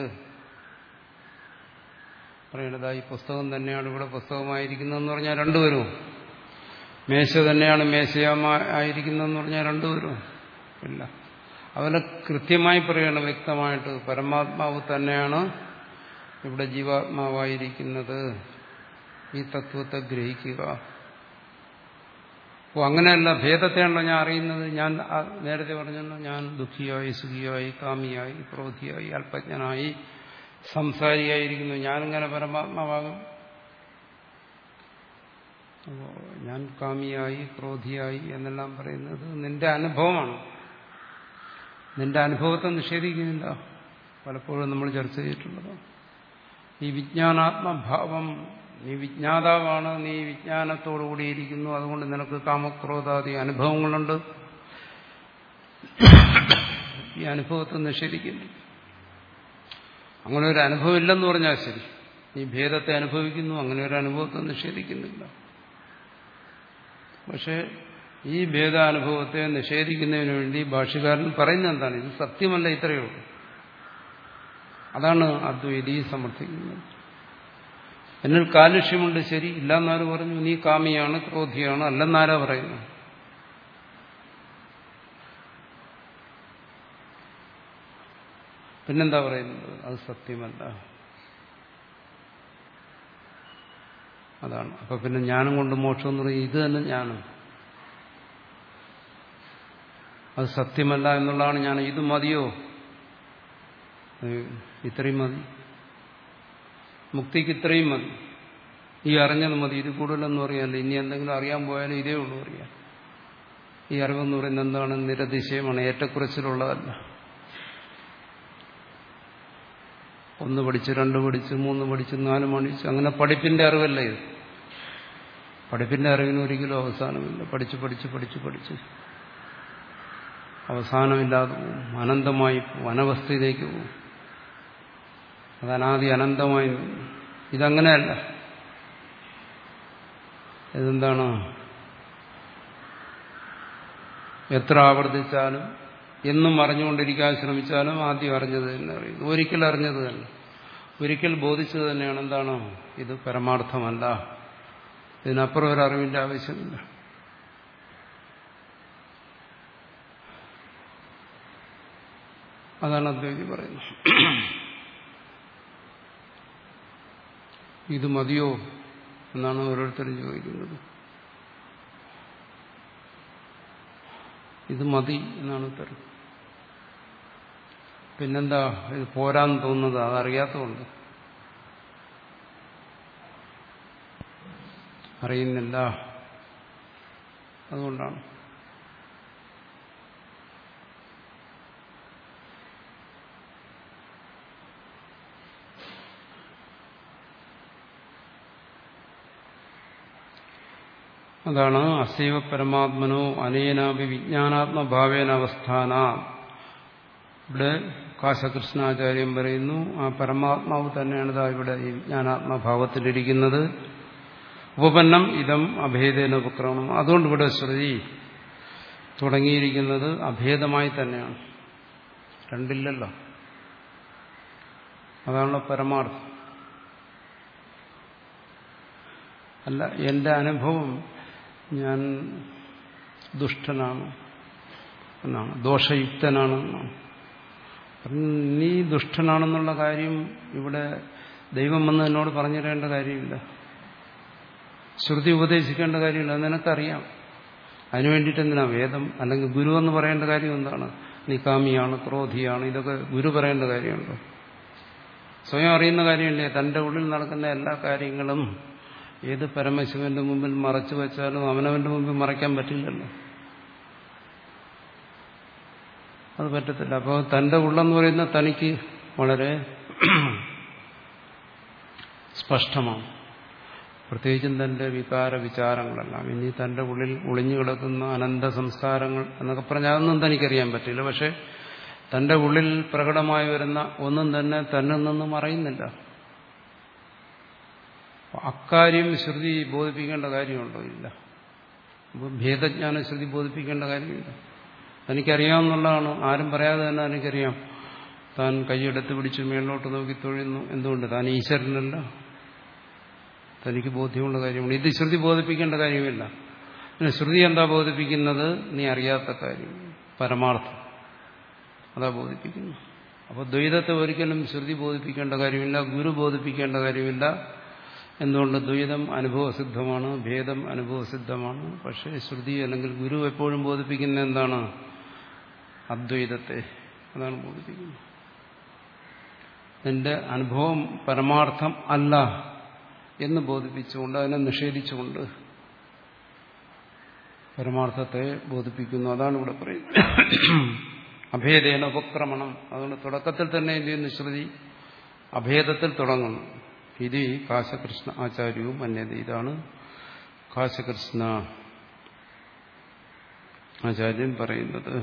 പറയണത് ഈ പുസ്തകം തന്നെയാണ് ഇവിടെ പുസ്തകമായിരിക്കുന്നതെന്ന് പറഞ്ഞാൽ രണ്ടുപേരും മേശ തന്നെയാണ് മേശയായിരിക്കുന്നതെന്ന് പറഞ്ഞാൽ രണ്ടുപേരും ഇല്ല അവനെ കൃത്യമായി പറയണം വ്യക്തമായിട്ട് പരമാത്മാവ് തന്നെയാണ് ഇവിടെ ജീവാത്മാവായിരിക്കുന്നത് ഈ തത്വത്തെ ഗ്രഹിക്കുക അപ്പോൾ അങ്ങനെയല്ല ഭേദത്തെയാണല്ലോ ഞാൻ അറിയുന്നത് ഞാൻ നേരത്തെ പറഞ്ഞല്ലോ ഞാൻ ദുഃഖിയായി സുഖിയായി കാമിയായി ക്രോധിയായി അല്പജ്ഞനായി സംസാരിയായിരിക്കുന്നു ഞാനിങ്ങനെ പരമാത്മാവാകും അപ്പോൾ ഞാൻ കാമിയായി ക്രോധിയായി എന്നെല്ലാം പറയുന്നത് നിന്റെ അനുഭവമാണ് നിന്റെ അനുഭവത്തെ നിഷേധിക്കുന്നില്ല പലപ്പോഴും നമ്മൾ ചർച്ച ചെയ്തിട്ടുള്ളത് ഈ വിജ്ഞാനാത്മഭാവം നീ വിജ്ഞാതാവാണ് നീ വിജ്ഞാനത്തോടു കൂടിയിരിക്കുന്നു അതുകൊണ്ട് നിനക്ക് കാമക്രോധാദി അനുഭവങ്ങളുണ്ട് ഈ അനുഭവത്തെ നിഷേധിക്കുന്നു അങ്ങനെ ഒരു അനുഭവം ഇല്ലെന്ന് പറഞ്ഞാൽ ശരി നീ ഭേദത്തെ അനുഭവിക്കുന്നു അങ്ങനെ ഒരു അനുഭവത്തെ നിഷേധിക്കുന്നില്ല പക്ഷെ ഈ ഭേദാനുഭവത്തെ നിഷേധിക്കുന്നതിന് വേണ്ടി ഭാഷ്യകാരൻ പറയുന്നത് എന്താണ് ഇത് സത്യമല്ല ഇത്രയേ ഉള്ളൂ അതാണ് അദ്വൈതി സമർത്ഥിക്കുന്നത് എന്നിൽ കാലുഷ്യമുണ്ട് ശരി ഇല്ലെന്നാര് പറഞ്ഞു നീ കാമിയാണ് ക്രോധിയാണ് അല്ലെന്നാരാ പറയുന്നു പിന്നെന്താ പറയുന്നത് അത് സത്യമല്ല അതാണ് അപ്പൊ പിന്നെ ജ്ഞാനം കൊണ്ട് മോക്ഷം എന്ന് പറയും ഇത് തന്നെ ജ്ഞാനം അത് സത്യമല്ല എന്നുള്ളതാണ് ഞാൻ ഇത് മതിയോ ഇത്രയും മതി മുക്തിക്ക് ഇത്രയും മതി ഈ അറിഞ്ഞത് മതി ഇത് കൂടുതലൊന്നും അറിയാമല്ലോ ഇനി എന്തെങ്കിലും അറിയാൻ പോയാലും ഇതേ ഉള്ളൂ അറിയാം ഈ അറിവെന്ന് പറയുന്നത് എന്താണ് നിരതിശയമാണ് ഏറ്റക്കുറച്ചിലുള്ളതല്ല ഒന്ന് പഠിച്ച് രണ്ട് പഠിച്ച് മൂന്ന് പഠിച്ച് നാല് പഠിച്ച് അങ്ങനെ പഠിപ്പിന്റെ അറിവല്ല ഇത് പഠിപ്പിന്റെ അറിവിന് ഒരിക്കലും അവസാനമില്ല പഠിച്ച് പഠിച്ച് പഠിച്ച് പഠിച്ച് അവസാനമില്ലാതെ പോവും അനന്തമായി പോവും അനവസ്ഥയിലേക്ക് പോവും അത് അനാദി അനന്തമായി ഇതങ്ങനെയല്ല ഇതെന്താണ് എത്ര ആവർത്തിച്ചാലും എന്നും അറിഞ്ഞുകൊണ്ടിരിക്കാൻ ശ്രമിച്ചാലും ആദ്യം അറിഞ്ഞത് തന്നെ അറിയുന്നു ഒരിക്കൽ അറിഞ്ഞത് തന്നെ ഒരിക്കൽ ബോധിച്ചത് തന്നെയാണ് എന്താണ് ഇത് പരമാർത്ഥമല്ല ഇതിനപ്പുറം ഒരു അറിവിന്റെ ആവശ്യമില്ല അതാണ് അദ്വൈതി പറയുന്നത് ഇത് മതിയോ എന്നാണ് ഓരോരുത്തരും ചോദിക്കുന്നത് ഇത് മതി എന്നാണ് ഉത്തരം പിന്നെന്താ ഇത് പോരാന്ന് തോന്നുന്നത് അതറിയാത്തതുകൊണ്ട് അറിയുന്നില്ല അതുകൊണ്ടാണ് അതാണ് അസൈവ പരമാത്മനോ അനേനാപി വിജ്ഞാനാത്മഭാവേന അവസ്ഥാന ഇവിടെ കാശകൃഷ്ണാചാര്യം പറയുന്നു ആ പരമാത്മാവ് തന്നെയാണ് ഇതാ ഇവിടെ ഈ വിജ്ഞാനാത്മഭാവത്തിലിരിക്കുന്നത് ഉപപന്നം ഇതം അഭേദേന ഉപക്രമണം അതുകൊണ്ട് ഇവിടെ ശ്രുതി തുടങ്ങിയിരിക്കുന്നത് അഭേദമായി തന്നെയാണ് രണ്ടില്ലല്ലോ അതാണല്ലോ പരമാർത്ഥം അല്ല എന്റെ അനുഭവം ഞാൻ ദുഷ്ടനാണ് എന്നാണ് ദോഷയുക്തനാണ് എന്നാണ് നീ ദുഷ്ടനാണെന്നുള്ള കാര്യം ഇവിടെ ദൈവം വന്ന് എന്നോട് പറഞ്ഞു തരേണ്ട കാര്യമില്ല ശ്രുതി ഉപദേശിക്കേണ്ട കാര്യമില്ല അത് നിനക്കറിയാം അതിനു വേണ്ടിയിട്ട് എന്തിനാ വേദം അല്ലെങ്കിൽ ഗുരു എന്ന് പറയേണ്ട കാര്യം എന്താണ് നീ കാമിയാണ് ക്രോധിയാണ് ഇതൊക്കെ ഗുരു പറയേണ്ട കാര്യമുണ്ടോ സ്വയം അറിയുന്ന കാര്യമില്ലേ തന്റെ ഉള്ളിൽ നടക്കുന്ന എല്ലാ കാര്യങ്ങളും ഏത് പരമശിവന്റെ മുമ്പിൽ മറച്ചു വെച്ചാലും അവനവന്റെ മുമ്പിൽ മറയ്ക്കാൻ പറ്റില്ലല്ലോ അത് പറ്റത്തില്ല അപ്പോൾ തന്റെ ഉള്ളെന്ന് പറയുന്ന തനിക്ക് വളരെ സ്പഷ്ടമാണ് പ്രത്യേകിച്ചും തന്റെ വികാര വിചാരങ്ങളെല്ലാം ഇനി തന്റെ ഉള്ളിൽ ഒളിഞ്ഞു കിടക്കുന്ന അനന്ത സംസ്കാരങ്ങൾ എന്നൊക്കെ പറഞ്ഞാൽ അതൊന്നും തനിക്കറിയാൻ പറ്റില്ല പക്ഷെ തന്റെ ഉള്ളിൽ പ്രകടമായി വരുന്ന ഒന്നും തന്നെ തന്നിൽ നിന്നും അറിയുന്നില്ല അക്കാര്യം ശ്രുതി ബോധിപ്പിക്കേണ്ട കാര്യമുണ്ടോ ഇല്ല അപ്പോൾ ഭേദജ്ഞാനം ശ്രുതി ബോധിപ്പിക്കേണ്ട കാര്യമില്ല തനിക്കറിയാവുന്നതാണ് ആരും പറയാതെ തന്നെ എനിക്കറിയാം താൻ കൈയെടുത്ത് പിടിച്ച് മേളിലോട്ട് നോക്കി തൊഴുന്നു എന്തുകൊണ്ട് താൻ ഈശ്വരനല്ല തനിക്ക് ബോധ്യമുള്ള കാര്യമാണ് ഇത് ശ്രുതി ബോധിപ്പിക്കേണ്ട കാര്യമില്ല പിന്നെ ശ്രുതി എന്താ ബോധിപ്പിക്കുന്നത് നീ അറിയാത്ത കാര്യം പരമാർത്ഥം അതാ ബോധിപ്പിക്കുന്നു അപ്പോൾ ദ്വൈതത്തെ ഒരിക്കലും ശ്രുതി ബോധിപ്പിക്കേണ്ട കാര്യമില്ല ഗുരു ബോധിപ്പിക്കേണ്ട കാര്യമില്ല എന്തുകൊണ്ട് ദ്വൈതം അനുഭവസിദ്ധമാണ് ഭേദം അനുഭവസിദ്ധമാണ് പക്ഷേ ശ്രുതി അല്ലെങ്കിൽ ഗുരു എപ്പോഴും ബോധിപ്പിക്കുന്ന എന്താണ് അദ്വൈതത്തെ അതാണ് ബോധിപ്പിക്കുന്നത് നിന്റെ അനുഭവം പരമാർത്ഥം അല്ല എന്ന് ബോധിപ്പിച്ചുകൊണ്ട് അതിനെ നിഷേധിച്ചുകൊണ്ട് പരമാർത്ഥത്തെ ബോധിപ്പിക്കുന്നു അതാണ് ഇവിടെ പറയുന്നത് അഭേദേന ഉപക്രമണം അതുകൊണ്ട് തുടക്കത്തിൽ തന്നെ എന്ത് ചെയ്യുന്നു ശ്രുതി അഭേദത്തിൽ തുടങ്ങുന്നു ഇത് കാശകൃഷ്ണ ആചാര്യവും അന്യത ഇതാണ് കാശകൃഷ്ണ ആചാര്യൻ പറയുന്നത്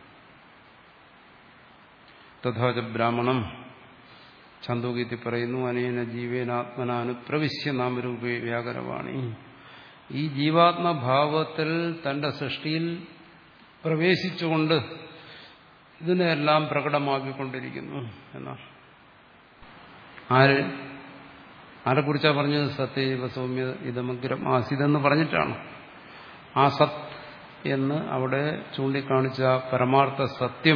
തഥാച ബ്രാഹ്മണം ഛന്ദോഗീതി പറയുന്നു അനേന ജീവേനാത്മനാനുപ്രവിശ്യ നാമരൂപേ വ്യാകരവാണി ഈ ജീവാത്മഭാവത്തിൽ തന്റെ സൃഷ്ടിയിൽ പ്രവേശിച്ചുകൊണ്ട് ഇതിനെല്ലാം പ്രകടമാക്കിക്കൊണ്ടിരിക്കുന്നു എന്നാണ് ആര് ആരെക്കുറിച്ചാ പറഞ്ഞത് സത്യജീവ സൗമ്യ ഇതമഗ്രം ആസിതെന്ന് പറഞ്ഞിട്ടാണ് ആ സത് എന്ന് അവിടെ ചൂണ്ടിക്കാണിച്ച പരമാർത്ഥ സത്യം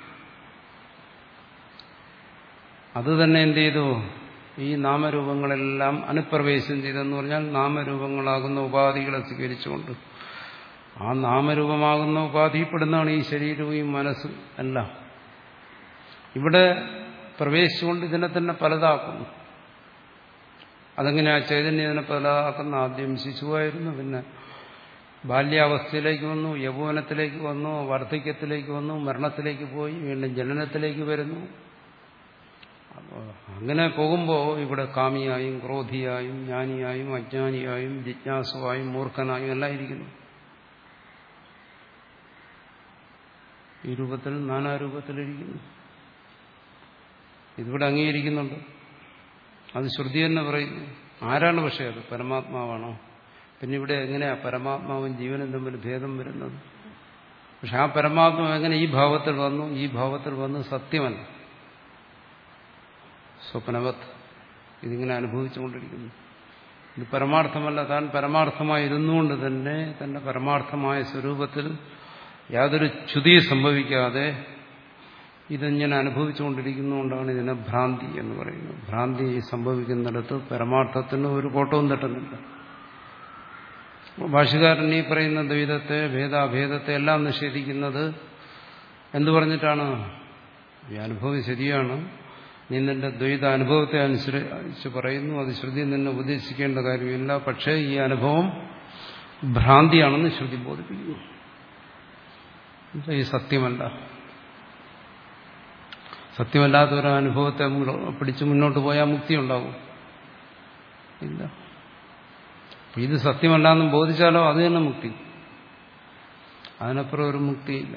അത് തന്നെ എന്ത് ചെയ്തു ഈ നാമരൂപങ്ങളെല്ലാം അനുപ്രവേശം ചെയ്തെന്ന് പറഞ്ഞാൽ നാമരൂപങ്ങളാകുന്ന ഉപാധികളെ സ്വീകരിച്ചുകൊണ്ട് ആ നാമരൂപമാകുന്ന ഉപാധിപ്പെടുന്നതാണ് ഈ ശരീരവും ഈ മനസ്സും എല്ലാം ഇവിടെ പ്രവേശിച്ചുകൊണ്ട് ഇതിനെ തന്നെ പലതാക്കുന്നു അതെങ്ങനെയാ ചൈതന്യം ഇതിനെ പലതാക്കുന്ന ആദ്യം ശിശുവായിരുന്നു പിന്നെ ബാല്യാവസ്ഥയിലേക്ക് വന്നു യൗവനത്തിലേക്ക് വന്നു വാർദ്ധക്യത്തിലേക്ക് വന്നു മരണത്തിലേക്ക് പോയി വീണ്ടും ജനനത്തിലേക്ക് വരുന്നു അപ്പോൾ അങ്ങനെ പോകുമ്പോൾ ഇവിടെ കാമിയായും ക്രോധിയായും ജ്ഞാനിയായും അജ്ഞാനിയായും ജിജ്ഞാസുവായും മൂർഖനായും എല്ലാം ഇരിക്കുന്നു ഈ രൂപത്തിൽ നാനാരൂപത്തിലിരിക്കുന്നു ഇതിവിടെ അംഗീകരിക്കുന്നുണ്ട് അത് ശ്രുതി തന്നെ പറയുന്നു ആരാണ് പക്ഷേ അത് പരമാത്മാവാണോ പിന്നെ ഇവിടെ എങ്ങനെയാ പരമാത്മാവും ജീവനും തമ്മിൽ ഭേദം വരുന്നത് പക്ഷെ ആ പരമാത്മാവ് എങ്ങനെ ഈ ഭാവത്തിൽ വന്നു ഈ ഭാവത്തിൽ വന്ന് സത്യമല്ല സ്വപ്നവത് ഇതിങ്ങനെ അനുഭവിച്ചുകൊണ്ടിരിക്കുന്നു ഇത് പരമാർത്ഥമല്ല താൻ പരമാർത്ഥമായി ഇരുന്നുകൊണ്ട് തന്നെ തന്റെ പരമാർത്ഥമായ സ്വരൂപത്തിൽ യാതൊരു ച്യുതി സംഭവിക്കാതെ ഇതിങ്ങനെ അനുഭവിച്ചുകൊണ്ടിരിക്കുന്നതുകൊണ്ടാണ് ഇതിനെ ഭ്രാന്തി എന്ന് പറയുന്നത് ഭ്രാന്തി സംഭവിക്കുന്നിടത്ത് പരമാർത്ഥത്തിന് ഒരു കോട്ടവും തട്ടുന്നില്ല ഭാഷകാരൻ ഈ പറയുന്ന ദ്വൈതത്തെ ഭേദാഭേദത്തെ എല്ലാം നിഷേധിക്കുന്നത് എന്തു പറഞ്ഞിട്ടാണ് ഈ അനുഭവം ശരിയാണ് നീ നിന്റെ ദ്വൈത അനുഭവത്തെ അനുസരിച്ച് പറയുന്നു അത് ശ്രുതി നിന്നെ ഉപദേശിക്കേണ്ട കാര്യമില്ല പക്ഷേ ഈ അനുഭവം ഭ്രാന്തിയാണെന്ന് ശ്രുതി ബോധിപ്പിക്കുന്നു ഈ സത്യമല്ല സത്യമല്ലാത്ത ഒരു അനുഭവത്തെ പിടിച്ച് മുന്നോട്ട് പോയാൽ മുക്തി ഉണ്ടാവും ഇല്ല ഇത് സത്യമല്ലാന്നും ബോധിച്ചാലോ അത് തന്നെ മുക്തി അതിനപ്പുറം ഒരു മുക്തിയില്ല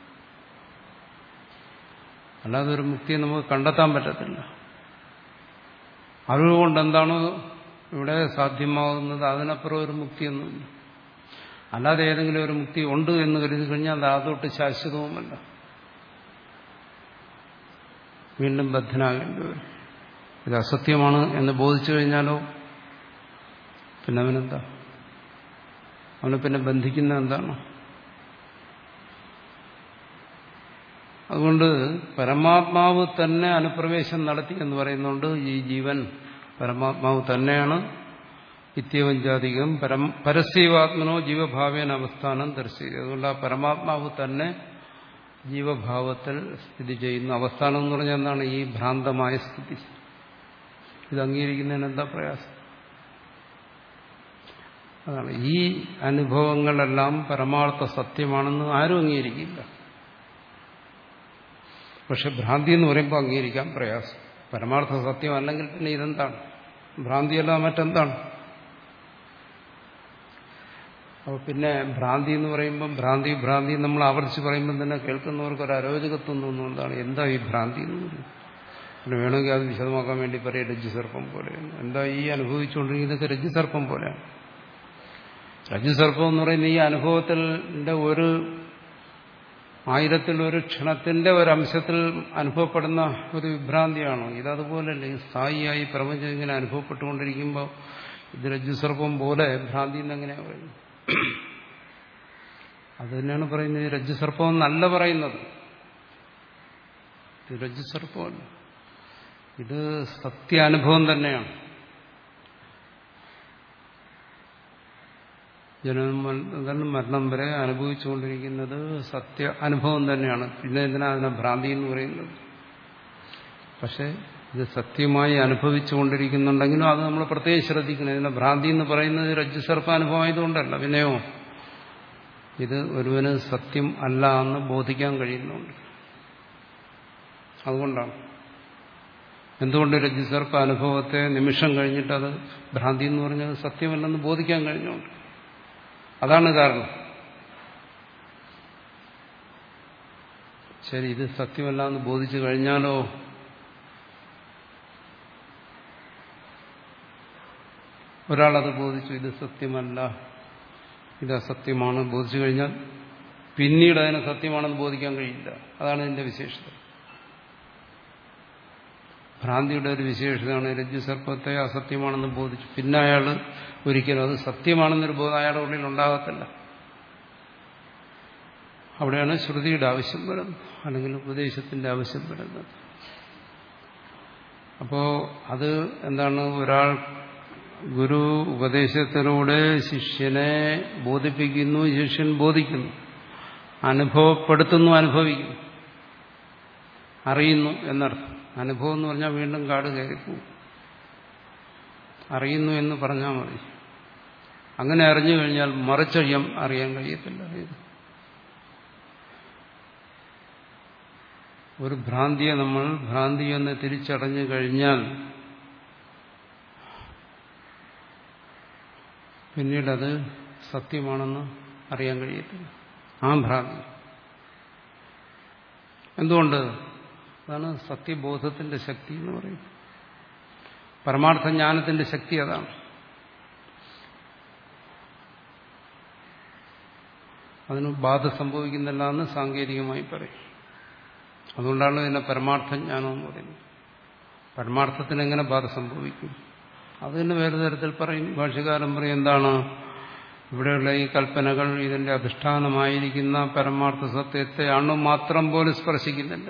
അല്ലാതെ ഒരു മുക്തിയെ നമുക്ക് കണ്ടെത്താൻ പറ്റത്തില്ല അറിവുകൊണ്ട് എന്താണോ ഇവിടെ സാധ്യമാകുന്നത് അതിനപ്പുറം ഒരു മുക്തിയൊന്നുമില്ല അല്ലാതെ ഏതെങ്കിലും ഒരു മുക്തി ഉണ്ട് എന്ന് കരുതി കഴിഞ്ഞാൽ അത് അതൊട്ട് ശാശ്വതവുമല്ല വീണ്ടും ബദ്ധനാകേണ്ടി വരും ഇത് അസത്യമാണ് എന്ന് ബോധിച്ചു കഴിഞ്ഞാലോ പിന്നെ അവനെന്താ അവനെ പിന്നെ ബന്ധിക്കുന്ന എന്താണ് അതുകൊണ്ട് പരമാത്മാവ് തന്നെ അനുപ്രവേശം നടത്തി എന്ന് പറയുന്നുണ്ട് ഈ ജീവൻ പരമാത്മാവ് തന്നെയാണ് നിത്യവഞ്ചാതികം പരം പരസ്യവാത്മനോ ജീവഭാവേന അവസ്ഥാനം ദർശിക്കുക അതുകൊണ്ട് ആ പരമാത്മാവ് തന്നെ ജീവഭാവത്തിൽ സ്ഥിതി ചെയ്യുന്ന അവസ്ഥാനം എന്ന് പറഞ്ഞാൽ എന്താണ് ഈ ഭ്രാന്തമായ സ്ഥിതി ഇത് അംഗീകരിക്കുന്നതിന് എന്താ പ്രയാസം അതാണ് ഈ അനുഭവങ്ങളെല്ലാം പരമാർത്ഥ സത്യമാണെന്ന് ആരും അംഗീകരിക്കില്ല പക്ഷെ ഭ്രാന്തി എന്ന് പറയുമ്പോൾ അംഗീകരിക്കാൻ പ്രയാസം പരമാർത്ഥ സത്യം അല്ലെങ്കിൽ പിന്നെ ഇതെന്താണ് ഭ്രാന്തിയല്ല മറ്റെന്താണ് അപ്പോൾ പിന്നെ ഭ്രാന്തി എന്ന് പറയുമ്പം ഭ്രാന്തി ഭ്രാന്തി നമ്മൾ ആവർത്തിച്ച് പറയുമ്പം തന്നെ കേൾക്കുന്നവർക്ക് ഒരു അരോചകത്വം തോന്നുന്നു എന്താണ് എന്താ ഈ ഭ്രാന്തി എന്ന് പറയുന്നത് പിന്നെ വേണമെങ്കിൽ അത് വിശദമാക്കാൻ വേണ്ടി പറയാം രജ്ജുസർപ്പം പോലെയാണ് എന്താ ഈ അനുഭവിച്ചുകൊണ്ടിരിക്കുന്നതൊക്കെ രജ്ജുസർപ്പം പോലെയാണ് രജ്ജുസർപ്പം എന്ന് പറയുന്ന ഈ അനുഭവത്തിന്റെ ഒരു ആയിരത്തിൽ ഒരു ക്ഷണത്തിന്റെ ഒരു അംശത്തിൽ അനുഭവപ്പെടുന്ന ഒരു വിഭ്രാന്തിയാണോ ഇതതുപോലല്ലേ ഈ സ്ഥായിയായി പ്രപഞ്ചം ഇങ്ങനെ അനുഭവപ്പെട്ടുകൊണ്ടിരിക്കുമ്പോൾ ഇത് രജ്ജുസർപ്പം പോലെ ഭ്രാന്തി എന്നെങ്ങനെയാ പറയുന്നത് അത് തന്നെയാണ് പറയുന്നത് ഈ രജ്ജുസർപ്പം എന്നല്ല പറയുന്നത് ഇത് രജ്ജുസർപ്പമല്ല ഇത് സത്യാനുഭവം തന്നെയാണ് ജനനം മുതൽ മരണം വരെ അനുഭവിച്ചുകൊണ്ടിരിക്കുന്നത് സത്യ അനുഭവം തന്നെയാണ് പിന്നെ എന്തിനാ അതിനെ ഭ്രാന്തി എന്ന് പറയുന്നത് പക്ഷെ ഇത് സത്യമായി അനുഭവിച്ചുകൊണ്ടിരിക്കുന്നുണ്ടെങ്കിലും അത് നമ്മൾ പ്രത്യേകം ശ്രദ്ധിക്കണം ഇതിനെ ഭ്രാന്തി എന്ന് പറയുന്നത് രജ്ജുസർപ്പ അനുഭവമായതുകൊണ്ടല്ല പിന്നെയോ ഇത് ഒരുവന് സത്യം അല്ല എന്ന് ബോധിക്കാൻ കഴിയുന്നുണ്ട് അതുകൊണ്ടാണ് എന്തുകൊണ്ട് രജ്ജുസർപ്പ അനുഭവത്തെ നിമിഷം കഴിഞ്ഞിട്ട് അത് ഭ്രാന്തി എന്ന് പറഞ്ഞത് സത്യമല്ലെന്ന് ബോധിക്കാൻ കഴിഞ്ഞുകൊണ്ട് അതാണ് കാരണം ശരി ഇത് സത്യമല്ല എന്ന് ബോധിച്ചു കഴിഞ്ഞാലോ ഒരാളത് ബോധിച്ചു ഇത് സത്യമല്ല ഇത് അസത്യമാണ് ബോധിച്ചു കഴിഞ്ഞാൽ പിന്നീട് അതിനെ സത്യമാണെന്ന് ബോധിക്കാൻ കഴിയില്ല അതാണ് ഇതിന്റെ വിശേഷത ഭ്രാന്തിയുടെ ഒരു വിശേഷതയാണ് രജ്ജുസർപ്പത്തെ അസത്യമാണെന്ന് ബോധിച്ചു പിന്നെ അയാൾ ഒരിക്കലും അത് സത്യമാണെന്നൊരു ബോധം അയാളുടെ ഉള്ളിൽ ഉണ്ടാകത്തില്ല അവിടെയാണ് ശ്രുതിയുടെ ആവശ്യം വരുന്നത് അല്ലെങ്കിൽ ഉപദേശത്തിന്റെ ആവശ്യം വരുന്നത് അപ്പോ അത് എന്താണ് ഒരാൾ ഗുരു ഉപദേശത്തിലൂടെ ശിഷ്യനെ ബോധിപ്പിക്കുന്നു ശിഷ്യൻ ബോധിക്കുന്നു അനുഭവപ്പെടുത്തുന്നു അനുഭവിക്കുന്നു അറിയുന്നു എന്നർത്ഥം അനുഭവം എന്ന് പറഞ്ഞാൽ വീണ്ടും കാട് കയറിപ്പോവും അറിയുന്നു എന്ന് പറഞ്ഞാൽ മതി അങ്ങനെ അറിഞ്ഞു കഴിഞ്ഞാൽ മറിച്ചഴിയം അറിയാൻ കഴിയത്തില്ല ഇത് ഒരു ഭ്രാന്തിയെ നമ്മൾ ഭ്രാന്തി എന്ന് തിരിച്ചടഞ്ഞു കഴിഞ്ഞാൽ പിന്നീടത് സത്യമാണെന്ന് അറിയാൻ കഴിയത്തില്ല ആ ഭ്രാന്തി എന്തുകൊണ്ട് അതാണ് സത്യബോധത്തിന്റെ ശക്തി എന്ന് പറയുന്നത് പരമാർത്ഥ ജ്ഞാനത്തിന്റെ ശക്തി അതാണ് അതിന് ബാധ സംഭവിക്കുന്നില്ല എന്ന് സാങ്കേതികമായി പറയും അതുകൊണ്ടാണ് ഇതിനെ പരമാർത്ഥ ജ്ഞാനം എന്ന് പറയുന്നത് പരമാർത്ഥത്തിന് എങ്ങനെ ബാധ സംഭവിക്കും അത് തന്നെ വേറെ തരത്തിൽ പറയും ഭാഷകാരൻ പറയും എന്താണ് ഇവിടെയുള്ള ഈ കൽപ്പനകൾ ഇതിന്റെ അധിഷ്ഠാനമായിരിക്കുന്ന പരമാർത്ഥ സത്യത്തെ അണു മാത്രം പോലും സ്പർശിക്കുന്നില്ല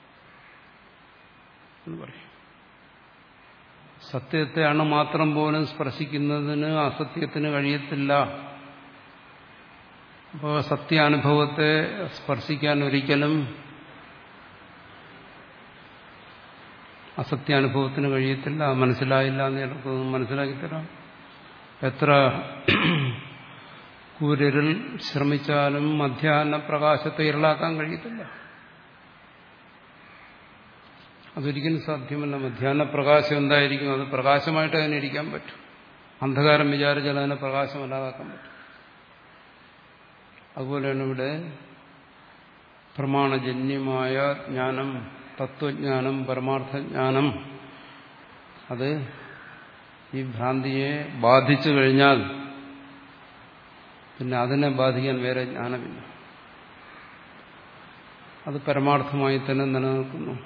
എന്ന് പറയും സത്യത്തെ അണു മാത്രം പോലും സ്പർശിക്കുന്നതിന് അസത്യത്തിന് കഴിയത്തില്ല അപ്പോൾ സത്യാനുഭവത്തെ സ്പർശിക്കാൻ ഒരിക്കലും അസത്യാനുഭവത്തിന് കഴിയത്തില്ല മനസ്സിലായില്ല എന്ന് ചിലപ്പോൾ മനസ്സിലാക്കി തരാം എത്ര കൂരിൽ ശ്രമിച്ചാലും മധ്യാഹ്ന പ്രകാശത്തെ ഇരളാക്കാൻ കഴിയത്തില്ല അതൊരിക്കലും സാധ്യമല്ല മധ്യാഹ്ന പ്രകാശം എന്തായിരിക്കും അത് പ്രകാശമായിട്ട് അതിനെ ഇരിക്കാൻ പറ്റും അന്ധകാരം വിചാരിച്ചാൽ അതിനെ പ്രകാശമല്ലാതാക്കാൻ പറ്റും അതുപോലെയാണ് ഇവിടെ പ്രമാണജന്യമായ ജ്ഞാനം തത്വജ്ഞാനം പരമാർത്ഥജ്ഞാനം അത് ഈ ഭ്രാന്തിയെ ബാധിച്ചു കഴിഞ്ഞാൽ പിന്നെ അതിനെ ബാധിക്കാൻ വേറെ ജ്ഞാനമില്ല അത് പരമാർത്ഥമായി തന്നെ നിലനിൽക്കുന്നു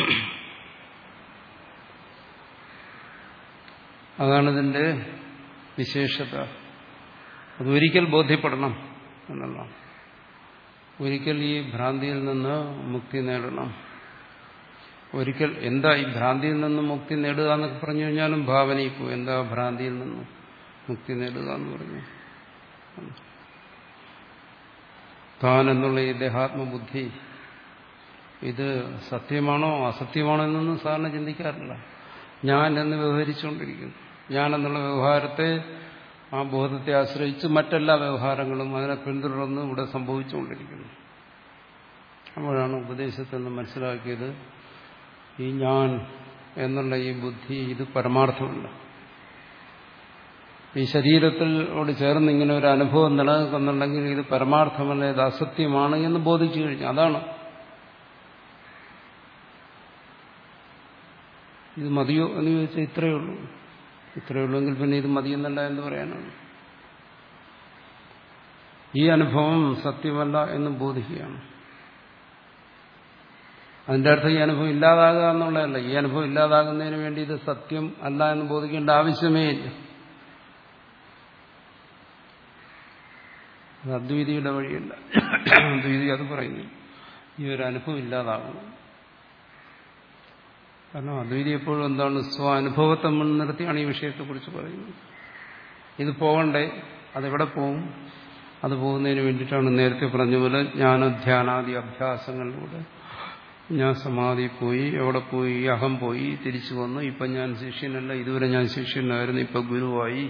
അതാണ് ഇതിന്റെ വിശേഷത അതൊരിക്കൽ ബോധ്യപ്പെടണം എന്നുള്ളതാണ് ഒരിക്കൽ ഈ ഭ്രാന്തിയിൽ നിന്ന് മുക്തി നേടണം ഒരിക്കൽ എന്താ ഈ ഭ്രാന്തിയിൽ നിന്ന് മുക്തി നേടുക എന്നൊക്കെ പറഞ്ഞു കഴിഞ്ഞാലും ഭാവനയിൽ പോകും എന്താ ഭ്രാന്തിയിൽ നിന്ന് മുക്തി നേടുക എന്ന് പറഞ്ഞു താൻ എന്നുള്ള ഈ ദേഹാത്മബുദ്ധി ഇത് സത്യമാണോ അസത്യമാണോ എന്നൊന്നും സാറിന് ചിന്തിക്കാറില്ല ഞാൻ എന്ന് വ്യവഹരിച്ചുകൊണ്ടിരിക്കുന്നു ഞാൻ എന്നുള്ള വ്യവഹാരത്തെ ആ ബോധത്തെ ആശ്രയിച്ച് മറ്റെല്ലാ വ്യവഹാരങ്ങളും അതിനെ പിന്തുടർന്ന് ഇവിടെ സംഭവിച്ചുകൊണ്ടിരിക്കുന്നു അപ്പോഴാണ് ഉപദേശത്തിൽ നിന്ന് മനസ്സിലാക്കിയത് ഈ ഞാൻ എന്നുള്ള ഈ ബുദ്ധി ഇത് പരമാർത്ഥമല്ല ഈ ശരീരത്തിലോട് ചേർന്ന് ഇങ്ങനെ ഒരു അനുഭവം നിലനിൽക്കുന്നുണ്ടെങ്കിൽ ഇത് പരമാർത്ഥമല്ല ഇത് അസത്യമാണ് എന്ന് ബോധിച്ചു കഴിഞ്ഞു അതാണ് ഇത് മതിയോ എന്ന് ചോദിച്ചാൽ ഇത്രയേ ഉള്ളൂ ഇത്രയേ ഉള്ളൂവെങ്കിൽ പിന്നെ ഇത് മതിയെന്നല്ല എന്ന് പറയാനാണ് ഈ അനുഭവം സത്യമല്ല എന്ന് ബോധിക്കുകയാണ് അതിന്റെ അർത്ഥം ഈ അനുഭവം ഇല്ലാതാകുക എന്നുള്ളതല്ല ഈ അനുഭവം ഇല്ലാതാകുന്നതിന് വേണ്ടി ഇത് സത്യം അല്ല എന്ന് ബോധിക്കേണ്ട ആവശ്യമേ ഇല്ല അത് അദ്വൈതിയുടെ വഴിയല്ല അദ്വൈതി അത് പറയുന്നു ഈ ഒരു അനുഭവം ഇല്ലാതാകണം കാരണം അദ്വൈതി എപ്പോഴും എന്താണ് സ്വ അനുഭവത്തെ മുൻനിർത്തിയാണ് ഈ വിഷയത്തെക്കുറിച്ച് പറയുന്നത് ഇത് പോകണ്ടേ അതെവിടെ പോകും അത് പോകുന്നതിന് വേണ്ടിയിട്ടാണ് നേരത്തെ പറഞ്ഞ പോലെ ജ്ഞാനധ്യാനാദി അഭ്യാസങ്ങളിലൂടെ ഞാൻ സമാധി പോയി എവിടെ പോയി അഹം പോയി തിരിച്ചു വന്നു ഇപ്പം ഞാൻ ശിഷ്യനല്ല ഇതുവരെ ഞാൻ ശിഷ്യനായിരുന്നു ഇപ്പം ഗുരുവായി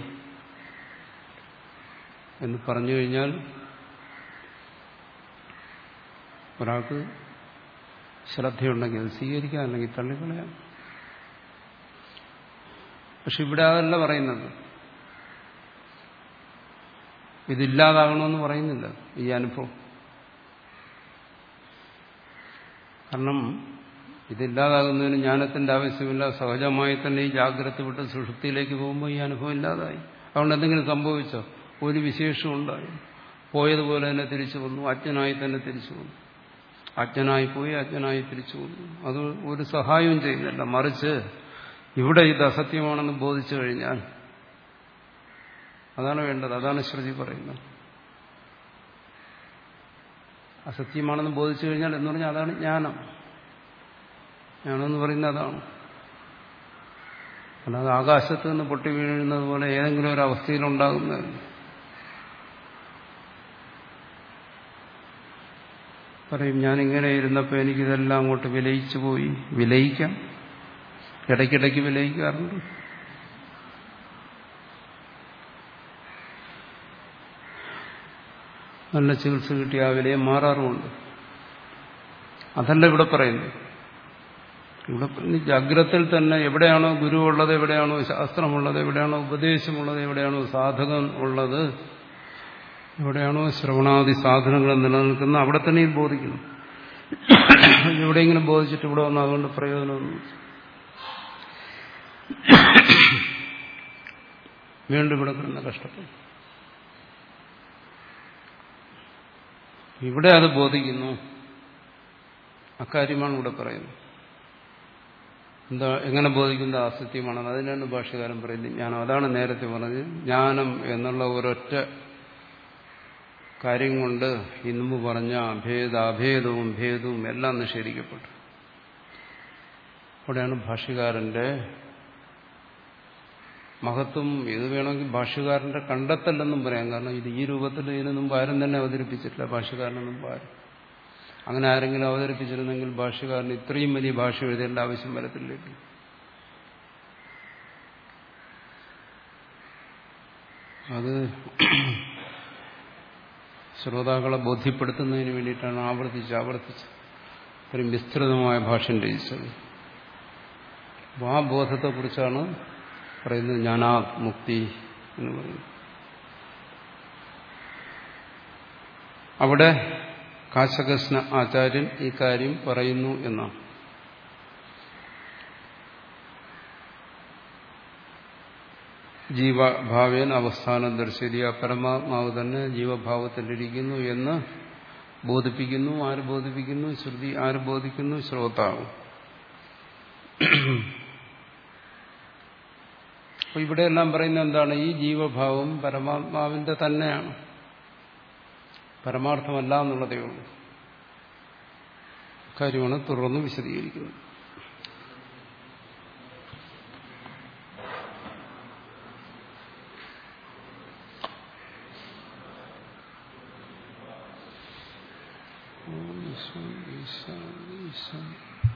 എന്ന് പറഞ്ഞു കഴിഞ്ഞാൽ ഒരാൾക്ക് ശ്രദ്ധയുണ്ടെങ്കിൽ അത് സ്വീകരിക്കാം അല്ലെങ്കിൽ തള്ളിക്കളയാം പക്ഷെ ഇവിടെ അതല്ല പറയുന്നത് ഇതില്ലാതാകണമെന്ന് പറയുന്നില്ല ഈ അനുഭവം കാരണം ഇതില്ലാതാകുന്നതിന് ജ്ഞാനത്തിന്റെ ആവശ്യമില്ല സഹജമായി തന്നെ ഈ ജാഗ്രത വിട്ട് സുഷുപ്തിയിലേക്ക് പോകുമ്പോൾ ഈ അനുഭവം ഇല്ലാതായി അതുകൊണ്ട് എന്തെങ്കിലും സംഭവിച്ചോ ഒരു വിശേഷം ഉണ്ടായി പോയതുപോലെ തന്നെ തിരിച്ചു വന്നു അജ്ഞനായി തന്നെ തിരിച്ചു വന്നു അജ്ഞനായി പോയി അജ്ഞനായി തിരിച്ചു വന്നു അത് ഒരു സഹായവും ചെയ്യുന്നില്ല മറിച്ച് ഇവിടെ ഇത് അസത്യമാണെന്ന് ബോധിച്ചു കഴിഞ്ഞാൽ അതാണ് വേണ്ടത് അതാണ് ശ്രുതി പറയുന്നത് അസത്യമാണെന്ന് ബോധിച്ചു കഴിഞ്ഞാൽ എന്ന് പറഞ്ഞാൽ അതാണ് ജ്ഞാനം ജ്ഞാനം എന്ന് പറയുന്നത് അതാണ് അല്ലാതെ ആകാശത്ത് നിന്ന് പൊട്ടി വീഴുന്നത് പോലെ ഏതെങ്കിലും ഒരു അവസ്ഥയിലുണ്ടാകുന്നതല്ല പറയും ഞാനിങ്ങനെ ഇരുന്നപ്പോൾ എനിക്കിതെല്ലാം അങ്ങോട്ട് വിലയിച്ചു പോയി വിലയിക്കാം ഇടയ്ക്കിടയ്ക്ക് വിലയിക്കാറുണ്ട് നല്ല ചികിത്സ കിട്ടി ആ വിലയെ മാറാറുമുണ്ട് അതല്ല ഇവിടെ പറയുന്നത് ഇവിടെ ജാഗ്രതയിൽ തന്നെ എവിടെയാണോ ഗുരു ഉള്ളത് എവിടെയാണോ ശാസ്ത്രമുള്ളത് എവിടെയാണോ ഉപദേശമുള്ളത് എവിടെയാണോ സാധകം ഉള്ളത് എവിടെയാണോ ശ്രവണാദി സാധനങ്ങൾ നിലനിൽക്കുന്ന അവിടെ തന്നെ ഇത് ബോധിക്കണം എവിടെയെങ്കിലും ബോധിച്ചിട്ട് ഇവിടെ വന്നു അതുകൊണ്ട് പ്രയോജനമൊന്നും വീണ്ടും ഇവിടെ കിടന്ന കഷ്ടപ്പെടും ഇവിടെ അത് ബോധിക്കുന്നു അക്കാര്യമാണ് ഇവിടെ പറയുന്നത് എന്താ എങ്ങനെ ബോധിക്കുന്ന അസത്യമാണെന്ന് അതിനാണ് ഭാഷകാരൻ പറയുന്നത് ജ്ഞാനം അതാണ് നേരത്തെ പറഞ്ഞത് ജ്ഞാനം എന്നുള്ള ഒരൊറ്റ കാര്യം കൊണ്ട് ഈ മുമ്പ് പറഞ്ഞ ഭേദ അഭേദവും ഭേദവും എല്ലാം നിഷേധിക്കപ്പെട്ടു അവിടെയാണ് ഭാഷ്യകാരന്റെ മഹത്വം ഇത് വേണമെങ്കിൽ ഭാഷ്യകാരന്റെ കണ്ടെത്തല്ലെന്നും പറയാം കാരണം ഇത് ഈ രൂപത്തിൽ ഇതിനു മുമ്പ് ആരും തന്നെ അവതരിപ്പിച്ചിട്ടില്ല ഭാഷ്യകാരന് മുമ്പ് ആരും അങ്ങനെ ആരെങ്കിലും അവതരിപ്പിച്ചിരുന്നെങ്കിൽ ഭാഷ്യകാരന് ഇത്രയും വലിയ ഭാഷ എഴുതേണ്ട ആവശ്യം വരത്തില്ലേക്ക് അത് ശ്രോതാക്കളെ ബോധ്യപ്പെടുത്തുന്നതിന് വേണ്ടിയിട്ടാണ് ആവർത്തിച്ച് ആവർത്തിച്ച് ഇത്രയും വിസ്തൃതമായ ഭാഷ്യം രചിച്ചത് അപ്പോൾ ആ ബോധത്തെക്കുറിച്ചാണ് പറയുന്നത് ജ്ഞാനാ മുക്തി എന്ന് പറയുന്നത് അവിടെ കാശകൃഷ്ണ ആചാര്യൻ ഈ കാര്യം പറയുന്നു എന്നാണ് ജീവഭാവേൻ അവസ്ഥാനം ദർശിതി ആ പരമാത്മാവ് തന്നെ ജീവഭാവത്തിലിരിക്കുന്നു എന്ന് ബോധിപ്പിക്കുന്നു ആര് ബോധിപ്പിക്കുന്നു ശ്രുതി ആര് ബോധിക്കുന്നു ശ്രോതാവ് അപ്പൊ ഇവിടെയെല്ലാം പറയുന്നത് എന്താണ് ഈ ജീവഭാവം പരമാത്മാവിന്റെ തന്നെയാണ് പരമാർത്ഥമല്ല എന്നുള്ളതേ ഉള്ളൂ കാര്യമാണ് തുടർന്ന് വിശദീകരിക്കുന്നത് ഈശ്വര ഈശ്വര ഈശ്വര